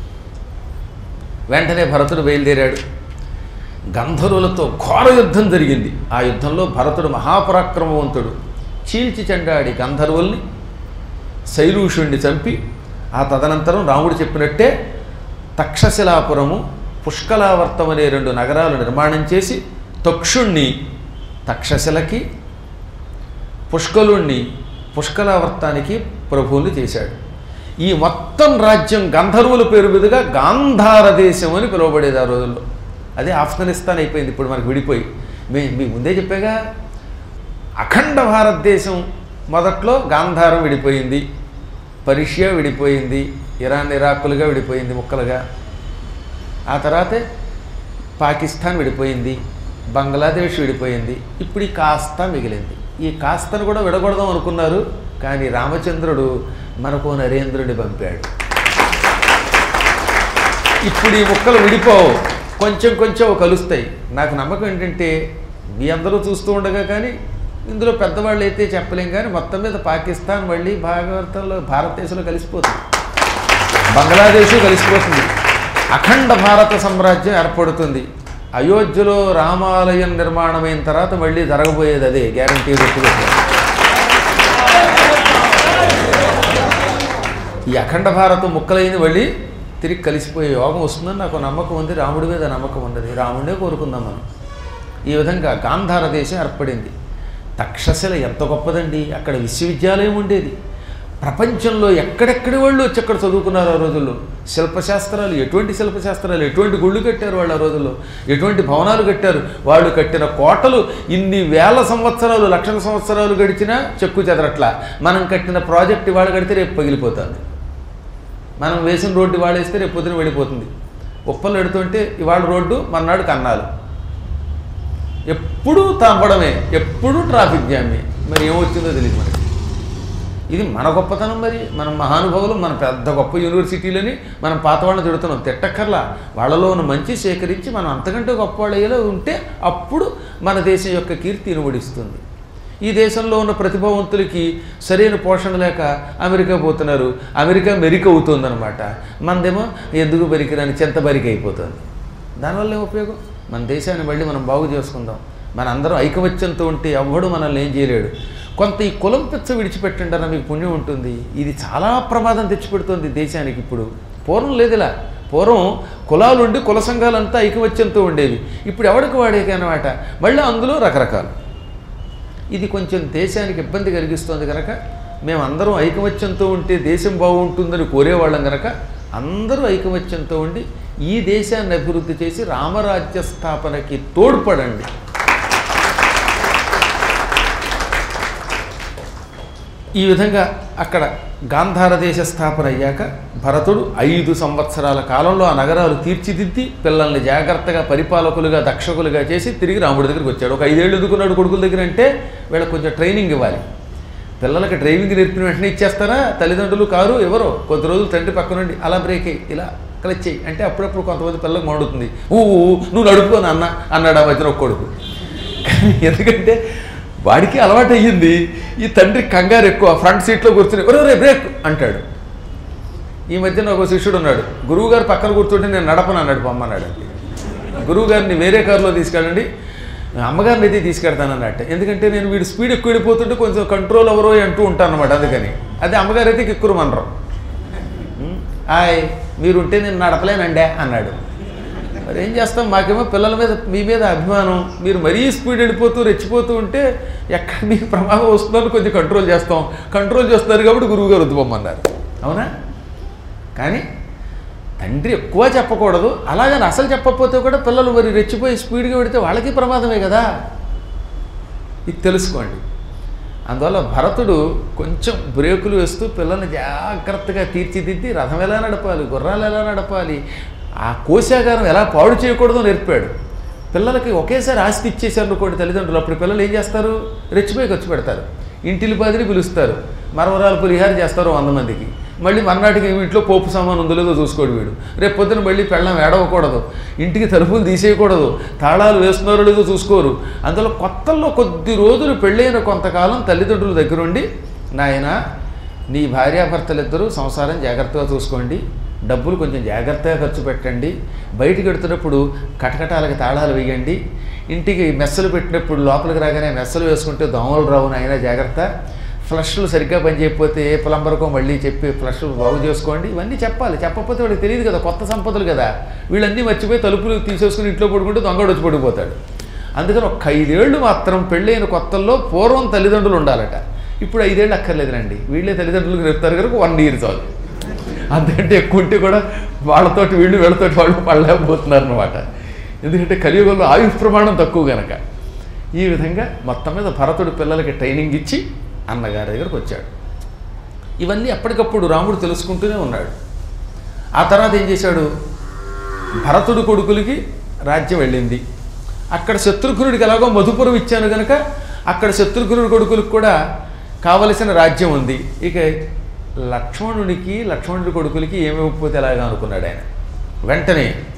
వెంటనే భరతుడు బయలుదేరాడు గంధర్వులతో ఘోర యుద్ధం జరిగింది ఆ యుద్ధంలో భరతుడు మహాపరాక్రమవంతుడు చీల్చి చెండాడి గంధర్వుల్ని శైలూషుణ్ణి చంపి ఆ తదనంతరం రాముడు చెప్పినట్టే తక్షశిలాపురము పుష్కలావర్తం అనే రెండు నగరాలు నిర్మాణం చేసి తక్షుణ్ణి తక్షశిలకి పుష్కలుణ్ణి పుష్కలావర్తానికి ప్రభువుని చేశాడు ఈ మొత్తం రాజ్యం గంధర్వుల పేరు మీదుగా గాంధార దేశం అని పిలువబడేది ఆ రోజుల్లో అదే ఆఫ్ఘనిస్తాన్ అయిపోయింది ఇప్పుడు మనకు విడిపోయి మే మీ ముందే చెప్పాగా అఖండ భారతదేశం మొదట్లో గాంధారం విడిపోయింది పర్షియా విడిపోయింది ఇరాన్ ఇరాకులుగా విడిపోయింది ముక్కలుగా ఆ తర్వాతే పాకిస్తాన్ విడిపోయింది బంగ్లాదేశ్ విడిపోయింది ఇప్పుడు ఈ కాస్త మిగిలింది ఈ కాస్తను కూడా విడగొడదాం అనుకున్నారు కానీ రామచంద్రుడు మనకు నరేంద్రుడిని పంపాడు ఇప్పుడు ఈ ముక్కలు విడిపోవు కొంచెం కొంచెం కలుస్తాయి నాకు నమ్మకం ఏంటంటే మీ అందరూ చూస్తూ ఉండగా కానీ ఇందులో పెద్దవాళ్ళు అయితే చెప్పలేం కానీ మొత్తం మీద పాకిస్తాన్ మళ్ళీ భాగవతంలో భారతదేశంలో కలిసిపోతుంది బంగ్లాదేశ్ కలిసిపోతుంది అఖండ భారత సామ్రాజ్యం ఏర్పడుతుంది అయోధ్యలో రామాలయం నిర్మాణమైన తర్వాత మళ్ళీ జరగబోయేది అదే గ్యారంటీ పెట్టుకుంటే ఈ అఖండ భారతం ముక్కలైంది మళ్ళీ తిరిగి కలిసిపోయే యోగం వస్తుందని నాకు నమ్మకం ఉంది రాముడి మీద నమ్మకం ఉన్నది రాముడే కోరుకుందాం మనం ఈ విధంగా గాంధార దేశం ఏర్పడింది తక్షశిల ఎంత గొప్పదండి అక్కడ విశ్వవిద్యాలయం ఉండేది ప్రపంచంలో ఎక్కడెక్కడి వాళ్ళు వచ్చి అక్కడ చదువుకున్నారు ఆ రోజుల్లో శిల్పశాస్త్రాలు ఎటువంటి శిల్పశాస్త్రాలు ఎటువంటి గుళ్ళు కట్టారు వాళ్ళు ఆ రోజుల్లో ఎటువంటి భవనాలు కట్టారు వాళ్ళు కట్టిన కోటలు ఇన్ని వేల సంవత్సరాలు లక్షల సంవత్సరాలు గడిచినా చెక్కు చెదరట్లా మనం కట్టిన ప్రాజెక్ట్ ఇవాళ కడితే రేపు పగిలిపోతుంది మనం వేసిన రోడ్డు ఇవాళ వేస్తే రేపు పొద్దున వెళ్ళిపోతుంది ఉప్పలు పెడుతుంటే ఇవాళ రోడ్డు మర్నాడు కన్నాలు ఎప్పుడూ తాంపడమే ఎప్పుడూ ట్రాఫిక్ జామే మరి ఏమొచ్చిందో తెలియదు మనకి ఇది మన గొప్పతనం మరి మనం మహానుభావులు మన పెద్ద గొప్ప యూనివర్సిటీలని మనం పాత వాళ్ళని తిడుతున్నాం తిట్టక్కర్లా వాళ్ళలో ఉన్న మంచి సేకరించి మనం అంతకంటే గొప్ప వాళ్ళు అయ్యేలా ఉంటే అప్పుడు మన దేశం యొక్క కీర్తి ఇనుబడిస్తుంది ఈ దేశంలో ఉన్న ప్రతిభావంతులకి సరైన పోషణ లేక అమెరికా పోతున్నారు అమెరికా మెరిక అవుతుందన్నమాట మనదేమో ఎందుకు బరికిరాని చెంత బరిక అయిపోతుంది దానివల్ల ఏం ఉపయోగం మన దేశాన్ని మళ్ళీ మనం బాగు చేసుకుందాం మన అందరం ఐకమత్యంతో ఉంటే ఎవ్వడు మనల్ని ఏం చేయలేడు కొంత ఈ కులం పిచ్చ విడిచిపెట్టండి అన్న మీకు పుణ్యం ఉంటుంది ఇది చాలా ప్రమాదం తెచ్చిపెడుతుంది దేశానికి ఇప్పుడు పూర్వం లేదు ఇలా పూర్వం కులాలు ఉండి కుల సంఘాలంతా ఐకమత్యంతో ఉండేవి ఇప్పుడు ఎవడికి వాడేకి అన్నమాట మళ్ళీ అందులో రకరకాలు ఇది కొంచెం దేశానికి ఇబ్బంది కలిగిస్తుంది కనుక మేము అందరం ఐకమత్యంతో ఉంటే దేశం బాగుంటుందని కోరేవాళ్ళం కనుక అందరూ ఐకమత్యంతో ఉండి ఈ దేశాన్ని అభివృద్ధి చేసి రామరాజ్య స్థాపనకి తోడ్పడండి ఈ విధంగా అక్కడ గాంధార దేశ స్థాపన అయ్యాక భరతుడు ఐదు సంవత్సరాల కాలంలో ఆ నగరాలు తీర్చిదిద్ది పిల్లల్ని జాగ్రత్తగా పరిపాలకులుగా దక్షకులుగా చేసి తిరిగి రాముడి దగ్గరికి వచ్చాడు ఒక ఐదేళ్ళు ఎదుగున్నాడు కొడుకుల దగ్గర అంటే వీళ్ళకి కొంచెం ట్రైనింగ్ ఇవ్వాలి పిల్లలకి డ్రైవింగ్ నేర్పిన వెంటనే ఇచ్చేస్తారా తల్లిదండ్రులు కారు ఎవరో కొద్ది రోజులు తండ్రి పక్క నుండి అలా బ్రేక్ అయ్యి ఇలా క్లచ్ చేయి అంటే అప్పుడప్పుడు కొంతమంది పిల్లలకు మడుతుంది ఊ ఊ, నువ్వు నడుపుకోను అన్న అన్నాడు ఆ మధ్యన ఒక కొడుకు కానీ ఎందుకంటే వాడికి అలవాటు అయ్యింది ఈ తండ్రి కంగారు ఎక్కువ ఫ్రంట్ సీట్లో కూర్చుని ఒరే రే బ్రేక్ అంటాడు ఈ మధ్యన ఒక శిష్యుడు ఉన్నాడు గురువుగారు పక్కన కూర్చుంటే నేను నడపను అన్నాడు పొమ్మన్నాడు గురువుగారిని వేరే కారులో తీసుకెళ్ళండి అమ్మగారిని అయితే తీసుకెళ్తాను అన్నట్టు ఎందుకంటే నేను వీడు స్పీడ్ ఎక్కువ వెళ్ళిపోతుంటే కొంచెం కంట్రోల్ ఎవరో అంటూ ఉంటాను అనమాట అందుకని అదే అమ్మగారు అయితే కిక్కురు మనరు హాయ్ మీరుంటే నేను నడపలేనండే అన్నాడు మరి ఏం చేస్తాం మాకేమో పిల్లల మీద మీ మీద అభిమానం మీరు మరీ స్పీడ్ వెళ్ళిపోతూ రెచ్చిపోతూ ఉంటే ఎక్కడ మీకు ప్రమాదం వస్తుందని కొంచెం కంట్రోల్ చేస్తాం కంట్రోల్ చేస్తున్నారు కాబట్టి గురువుగారు వద్దుపోమన్నారు అవునా కానీ తండ్రి ఎక్కువ చెప్పకూడదు అలాగని అసలు చెప్పకపోతే కూడా పిల్లలు మరి రెచ్చిపోయి స్పీడ్గా పెడితే వాళ్ళకి ప్రమాదమే కదా ఇది తెలుసుకోండి అందువల్ల భరతుడు కొంచెం బ్రేకులు వేస్తూ పిల్లల్ని జాగ్రత్తగా తీర్చిదిద్ది రథం ఎలా నడపాలి గుర్రాలు ఎలా నడపాలి ఆ కోశాగారం ఎలా పాడు చేయకూడదో నేర్పాడు పిల్లలకి ఒకేసారి ఆస్తి ఇచ్చేసారు అనుకోండి తల్లిదండ్రులు అప్పుడు పిల్లలు ఏం చేస్తారు రెచ్చిపోయి ఖర్చు పెడతారు ఇంటిలి పాదిని పిలుస్తారు మరమరాలు పులిహార చేస్తారు వంద మందికి మళ్ళీ మర్నాటికి ఏమి ఇంట్లో పోపు సామాన్ ఉందో లేదో చూసుకోడు వీడు రేపు పొద్దున మళ్ళీ పెళ్ళం ఏడవకూడదు ఇంటికి తలుపులు తీసేయకూడదు తాళాలు వేస్తున్నారో లేదో చూసుకోరు అందులో కొత్తల్లో కొద్ది రోజులు పెళ్ళైన కొంతకాలం తల్లిదండ్రుల దగ్గరుండి నాయన నీ భార్యాభర్తలిద్దరూ సంసారం జాగ్రత్తగా చూసుకోండి డబ్బులు కొంచెం జాగ్రత్తగా ఖర్చు పెట్టండి బయటికి వెడుతున్నప్పుడు కటకటాలకి తాళాలు వేయండి ఇంటికి మెస్సలు పెట్టినప్పుడు లోపలికి రాగానే మెస్సలు వేసుకుంటే దోమలు రావు నాయన జాగ్రత్త ఫ్లష్లు సరిగ్గా పనిచేయకపోతే ఏ ప్లంబర్కో మళ్ళీ చెప్పి ఫ్లష్ బాగు చేసుకోండి ఇవన్నీ చెప్పాలి చెప్పకపోతే వాడికి తెలియదు కదా కొత్త సంపదలు కదా వీళ్ళన్నీ మర్చిపోయి తలుపులు తీసేసుకుని ఇంట్లో పడుకుంటే దొంగడు వచ్చి పడిపోతాడు అందుకని ఒక ఐదేళ్ళు మాత్రం పెళ్ళైన కొత్తల్లో పూర్వం తల్లిదండ్రులు ఉండాలట ఇప్పుడు ఐదేళ్ళు అక్కర్లేదులండి వీళ్ళే తల్లిదండ్రులకు చెప్తారు కనుక వన్ ఇయర్ చాలు అంతకంటే ఎక్కువ ఉంటే కూడా వాళ్ళతోటి వీళ్ళు వీళ్ళతోటి వాళ్ళు పడలేకపోతున్నారు అనమాట ఎందుకంటే కలియుగంలో ఆయుష్ ప్రమాణం తక్కువ గనక ఈ విధంగా మొత్తం మీద భరతుడు పిల్లలకి ట్రైనింగ్ ఇచ్చి అన్నగారి దగ్గరకు వచ్చాడు ఇవన్నీ ఎప్పటికప్పుడు రాముడు తెలుసుకుంటూనే ఉన్నాడు ఆ తర్వాత ఏం చేశాడు భరతుడు కొడుకులకి రాజ్యం వెళ్ళింది అక్కడ శత్రుఘ్నుడికి ఎలాగో మధుపురం ఇచ్చాను కనుక అక్కడ శత్రుఘ్నుడి కొడుకులకు కూడా కావలసిన రాజ్యం ఉంది ఇక లక్ష్మణుడికి లక్ష్మణుడి కొడుకులకి ఏమి ఇవ్వకపోతే ఎలాగా అనుకున్నాడు ఆయన వెంటనే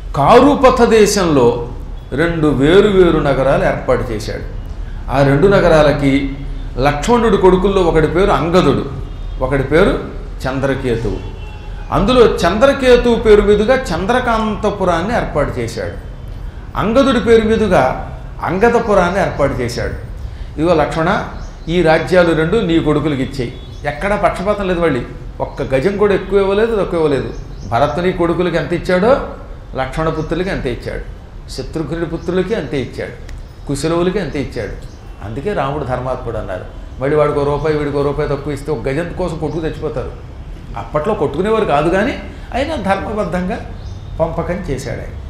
కారుపథ దేశంలో రెండు వేరు వేరు నగరాలు ఏర్పాటు చేశాడు ఆ రెండు నగరాలకి లక్ష్మణుడి కొడుకుల్లో ఒకడి పేరు అంగదుడు ఒకడి పేరు చంద్రకేతువు అందులో చంద్రకేతువు పేరు మీదుగా చంద్రకాంతపురాన్ని ఏర్పాటు చేశాడు అంగదుడి పేరు మీదుగా అంగదపురాన్ని ఏర్పాటు చేశాడు ఇదిగో లక్ష్మణ ఈ రాజ్యాలు రెండు నీ కొడుకులకి ఇచ్చేయి ఎక్కడా పక్షపాతం లేదు మళ్ళీ ఒక్క గజం కూడా ఎక్కువ ఇవ్వలేదు తక్కువ ఇవ్వలేదు భరతుని కొడుకులకి ఎంత ఇచ్చాడో లక్ష్మణ పుత్రులకి అంతే ఇచ్చాడు శత్రుఘ్నుడి పుత్రులకి అంతే ఇచ్చాడు కుశలవులకి అంతే ఇచ్చాడు అందుకే రాముడు ధర్మాత్ముడు అన్నారు మళ్ళీ వాడికి ఒక రూపాయి వీడికి ఒక రూపాయి తక్కువ ఇస్తే ఒక గజం కోసం కొట్టుకు తెచ్చిపోతారు అప్పట్లో కొట్టుకునేవారు కాదు కానీ అయినా ధర్మబద్ధంగా పంపకం చేశాడు ఆయన